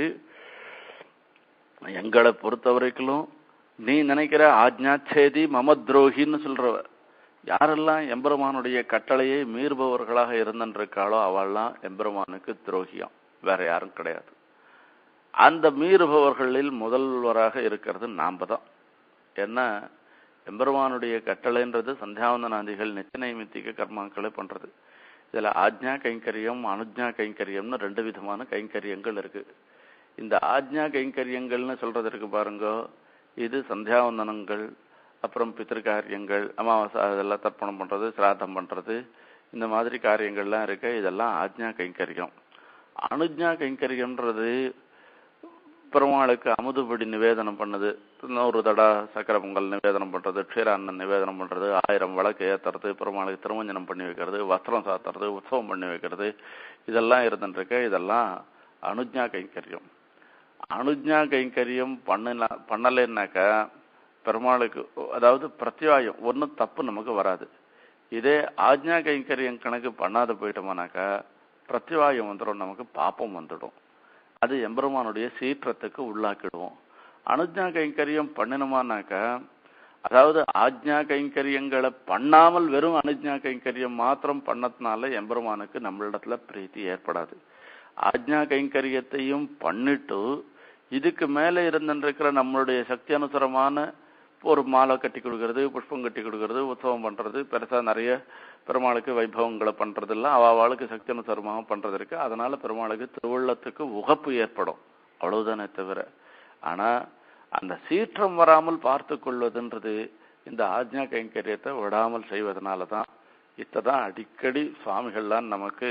எங்களை பொறுத்த வரைக்கும் நீ நினைக்கிற ஆஜ்ஞாச்சேதி மம துரோகின்னு சொல்றவ யாரெல்லாம் எம்பெருமானுடைய கட்டளையை மீறுபவர்களாக இருந்திருக்காளோ அவள்லாம் எம்பெருமானுக்கு துரோகியம் வேற யாரும் கிடையாது அந்த மீறுபவர்களில் முதல்வராக இருக்கிறது நாம தான் ஏன்னா எம்பெருமானுடைய கட்டளைன்றது சந்தியாவந்தனாதிகள் நித்திய நைமித்திக கர்மாக்களை பண்றது இதுல ஆஜ்ஞா கைங்கரியம் அனுஜ்ஞா கைங்கரியம்னு ரெண்டு விதமான கைங்கரியங்கள் இருக்கு இந்த ஆஜ்ஞா கைங்கரியங்கள்னு சொல்றது இருக்கு பாருங்க இது சந்தியாவந்தனங்கள் அப்புறம் பித்திருக்காரியங்கள் அமாவாசை அதெல்லாம் தர்ப்பணம் பண்றது சிராதம் பண்றது இந்த மாதிரி காரியங்கள்லாம் இருக்கு இதெல்லாம் ஆஜ்ஞா கைங்கரியம் அனுஜ்ஞா கைங்கரியம்ன்றது பெருமாளுக்கு அமுதுபடி நிவேதனம் பண்ணது நூறு தடா சக்கர பொங்கல் நிவேதனம் பண்றது க்ஷீராண்ணன் நிவேதனம் பண்றது ஆயிரம் விளக்கு ஏத்துறது பெருமாளுக்கு திருமஞ்சனம் பண்ணி வைக்கிறது வஸ்திரம் சாத்துறது உற்சவம் பண்ணி வைக்கிறது இதெல்லாம் இருந்துருக்கு இதெல்லாம் அனுஜ்ஞா கைங்கரியம் அனுஜ்ஞா கைங்கரியம் பண்ணல பண்ணலைன்னாக்கா பெருமாளுக்கு அதாவது பிரத்யாயம் ஒன்றும் தப்பு நமக்கு வராது இதே ஆஜ்ஞா கைங்கரியம் கணக்கு பண்ணாத போயிட்டோமானாக்கா பிரத்யாயம் வந்துடும் நமக்கு பாப்பம் வந்துடும் அது எம்பெருமானுடைய சீற்றத்துக்கு உள்ளாக்கிடுவோம் அனுஜ்ஞா கைங்கரியம் பண்ணினோமானாக்கா அதாவது ஆஜ்ஞா கைங்கரியங்களை பண்ணாமல் வெறும் அனுஜ்ஞா கைங்கரியம் மாத்திரம் பண்ணதுனால எம்பெருமானுக்கு நம்மளிடத்துல பிரீத்தி ஏற்படாது ஆஜ்ஞா கைங்கரியத்தையும் பண்ணிட்டு இதுக்கு மேல இருந்துருக்கிற நம்மளுடைய சக்தி அனுசரமான ஒரு மாலை கட்டி கொடுக்கறது புஷ்பம் கட்டி கொடுக்கறது உற்சவம் பண்றது பெருசா நிறைய பெருமாளுக்கு வைபவங்களை பண்றதெல்லாம் அவ அவளுக்கு சக்தி அனுசரமாக பண்றது இருக்கு அதனால பெருமாளுக்கு திருவுள்ளத்துக்கு உகப்பு ஏற்படும் அவ்வளவுதானே தவிர ஆனா அந்த சீற்றம் வராமல் பார்த்து கொள்வதுன்றது இந்த ஆஜ்ஞா கைங்கரியத்தை விடாமல் செய்வதனால தான் இத்ததான் அடிக்கடி சுவாமிகள்லாம் நமக்கு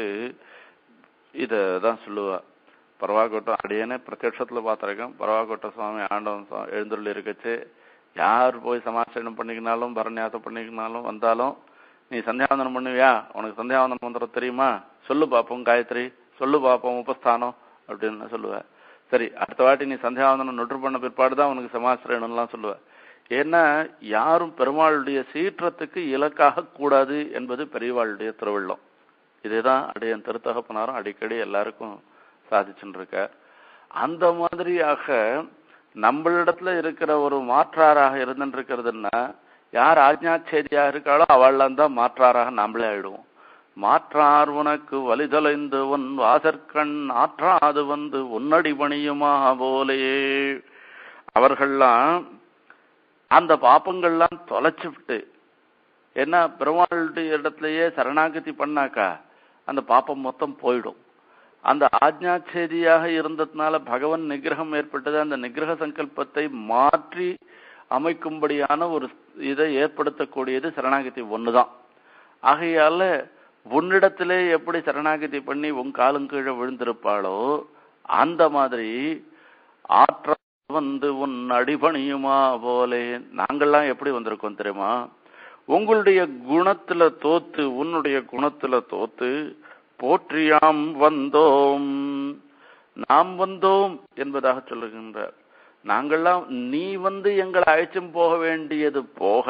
இதான் சொல்லுவா பரவாக்கோட்டம் அடியேனே பிரத்யட்சத்துல பார்த்திருக்கேன் பரவாக்கோட்ட சுவாமி ஆண்டவன் சுவா- எழுந்துள்ள இருக்கச்சு யார் போய் சமாச்சரணம் பண்ணிக்கினாலும் பரநியாசம் பண்ணிக்கினாலும் வந்தாலும் நீ சந்தியாவந்தனம் பண்ணுவியா உனக்கு சந்தியாவந்தனம் மந்திரம் தெரியுமா சொல்லு பாப்போம் காயத்ரி சொல்லு பாப்போம் உபஸ்தானம் அப்படின்னு நான் சொல்லுவேன் சரி அடுத்த வாட்டி நீ சந்தியாவந்தனம் நொற்று பண்ண பிற்பாடு தான் உனக்கு சமாசிரயணம்லாம் சொல்லுவேன் ஏன்னா யாரும் பெருமாளுடைய சீற்றத்துக்கு இலக்காக கூடாது என்பது பெரியவாளுடைய திருவள்ளம் இதுதான் அடையன் திருத்தகப்பனாரும் அடிக்கடி எல்லாருக்கும் சாதிச்சுட்டு இருக்கார் அந்த மாதிரியாக நம்மளிடத்துல இருக்கிற ஒரு மாற்றாராக இருந்துட்டு இருக்கிறதுன்னா யார் ஆஜ்ஞாச்சேரியா இருக்காளோ அவள்லாம் தான் மாற்றாராக நாமளே ஆயிடுவோம் மாற்றார் உனக்கு வலிதலைந்து உன் வாசற்கண் ஆற்றாது வந்து உன்னடி பணியுமா போலேயே அவர்கள்லாம் அந்த பாப்பங்கள்லாம் தொலைச்சு விட்டு ஏன்னா பெருமாளுடைய இடத்துலயே சரணாகதி பண்ணாக்கா அந்த பாப்பம் மொத்தம் போயிடும் அந்த ஆஜ்ஞாச்சேரியாக இருந்ததுனால பகவன் நிகிரகம் ஏற்பட்டது அந்த நிகிரக சங்கல்பத்தை மாற்றி அமைக்கும்படியான ஒரு இதை ஏற்படுத்தக்கூடியது சரணாகதி ஒண்ணுதான் ஆகையால உன்னிடத்திலே எப்படி சரணாகதி பண்ணி உன் காலும் கீழே விழுந்திருப்பாளோ அந்த மாதிரி ஆற்ற வந்து உன் அடிபணியுமா போலே நாங்கள்லாம் எப்படி வந்திருக்கோம் தெரியுமா உங்களுடைய குணத்துல தோத்து உன்னுடைய குணத்துல தோத்து போற்றியாம் வந்தோம் நாம் வந்தோம் என்பதாக சொல்லுகின்றார் நாங்கள்லாம் நீ வந்து எங்களை அழைச்சும் போக வேண்டியது போக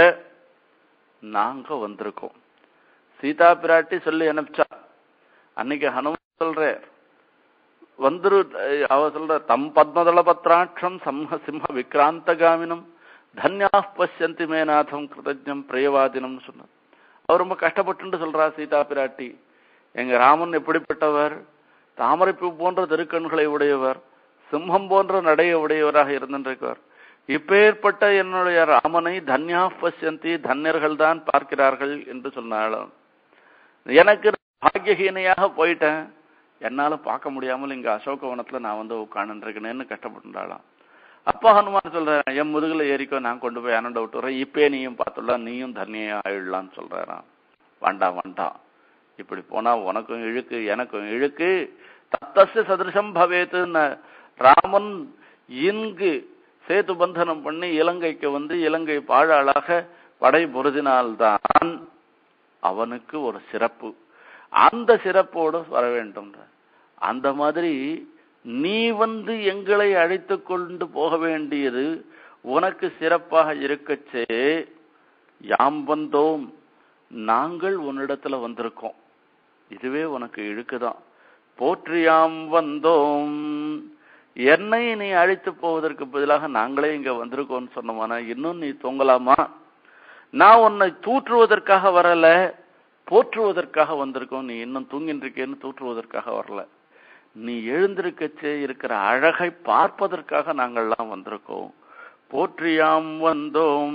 நாங்க வந்திருக்கோம் சீதா பிராட்டி சொல்லி அனுப்பிச்சா அன்னைக்கு ஹனுமன் சொல்ற வந்துரு அவ சொல்ற தம் பத்மதள பத்ராட்சம் சம்ஹ சிம்ம விக்ராந்தகாமினம் தன்யா பசியந்தி மேநாதம் கிருதஜம் பிரியவாதினம் சொன்னார் அவர் ரொம்ப கஷ்டப்பட்டு சொல்றா சீதா பிராட்டி எங்க ராமன் எப்படிப்பட்டவர் தாமரைப்பூ போன்ற திருக்கண்களை உடையவர் சிம்மம் போன்ற நடைய உடையவராக இருந்திருக்கிறார் இப்பேற்பட்ட என்னுடைய ராமனை தன்யா பசியந்தி தன்யர்கள் தான் பார்க்கிறார்கள் என்று சொன்னாலும் எனக்கு பாக்கியஹீனையாக போயிட்டேன் என்னால பார்க்க முடியாமல் இங்க அசோகவனத்துல நான் வந்து உட்காந்துருக்கேன்னு கஷ்டப்பட்டுட்டாளாம் அப்பா ஹனுமான் சொல்றேன் என் முதுகுல ஏறிக்கோ நான் கொண்டு போய் ஆனண்ட விட்டுறேன் இப்பே நீயும் பார்த்துடலாம் நீயும் தன்னியா ஆயிடலாம்னு சொல்றாராம் வேண்டாம் வேண்டாம் இப்படி போனா உனக்கும் இழுக்கு எனக்கும் இழுக்கு தத்தச சதிருஷம் பவேத்துன்னு ராமன் இங்கு சேது பந்தனம் பண்ணி இலங்கைக்கு வந்து இலங்கை பாழாளாக படை பொருதினால்தான் அவனுக்கு ஒரு சிறப்பு அந்த சிறப்போடு வர வேண்டும் அந்த மாதிரி நீ வந்து எங்களை அழைத்து கொண்டு போக வேண்டியது உனக்கு சிறப்பாக இருக்கச்சே யாம் வந்தோம் நாங்கள் உன்னிடத்துல வந்திருக்கோம் இதுவே உனக்கு இழுக்குதான் போற்றியாம் வந்தோம் என்னை நீ அழைத்து போவதற்கு பதிலாக நாங்களே இங்க வந்திருக்கோம்னு சொன்னோமானா இன்னும் நீ தூங்கலாமா நான் உன்னை தூற்றுவதற்காக வரல போற்றுவதற்காக வந்திருக்கோம் நீ இன்னும் தூங்கின்னு இருக்கேன்னு தூற்றுவதற்காக வரல நீ எழுந்திருக்கச்சே இருக்கிற அழகை பார்ப்பதற்காக நாங்கள்லாம் வந்திருக்கோம் போற்றியாம் வந்தோம்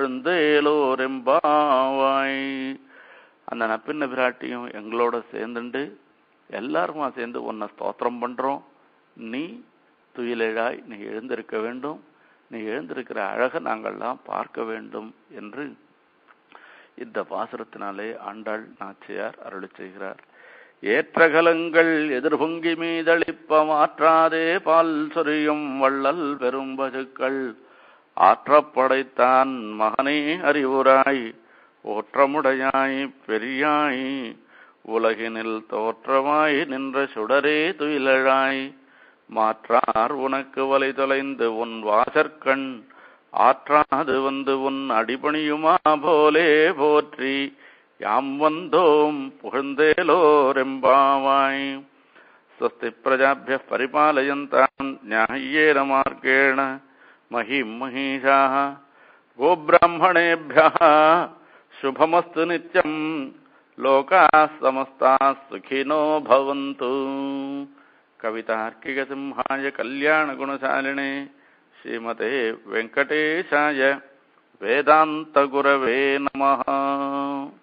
புகழ்ந்தேலோரெம்பாவாய் அந்த நப்பின்ன பிராட்டியும் எங்களோட சேர்ந்துண்டு எல்லாருமா சேர்ந்து உன்னை ஸ்தோத்திரம் பண்றோம் நீ துயிலெழாய் நீ எழுந்திருக்க வேண்டும் நீ எழுந்திருக்கிற அழகை நாங்கள்லாம் பார்க்க வேண்டும் என்று இந்த பாசுரத்தினாலே ஆண்டாள் நாச்சியார் அருளி செய்கிறார் ஏற்றகலங்கள் எதிர்பொங்கி மீதளிப்ப மாற்றாதே பால் சொரியும் வள்ளல் பெரும்பசுக்கள் ஆற்றப்படைத்தான் மகனே அறிவுராய் ஓற்றமுடையாய் பெரியாய் உலகினில் தோற்றமாய் நின்ற சுடரே துயிலழாய் மாற்றார் உனக்கு வலை தொலைந்து உன் வாசற்கண் ஆற்றாது வந்து உன் அடிபணியுமா போலே போற்றி யாம் வந்தோம் புகழ்ந்தேலோரெம்பாவாய் स्वस्ति प्रजाभ्यः परिपालयन्ताम् न्याय्येन मार्गेण महीम् महिषाः गोब्राह्मणेभ्यः शुभमस्तु नित्यम् लोकाः समस्ताः सुखिनो भवन्तु कवितार्किकसिंहाय कल्याणगुणशालिने श्रीमते वेङ्कटेशाय वेदान्तगुरवे नमः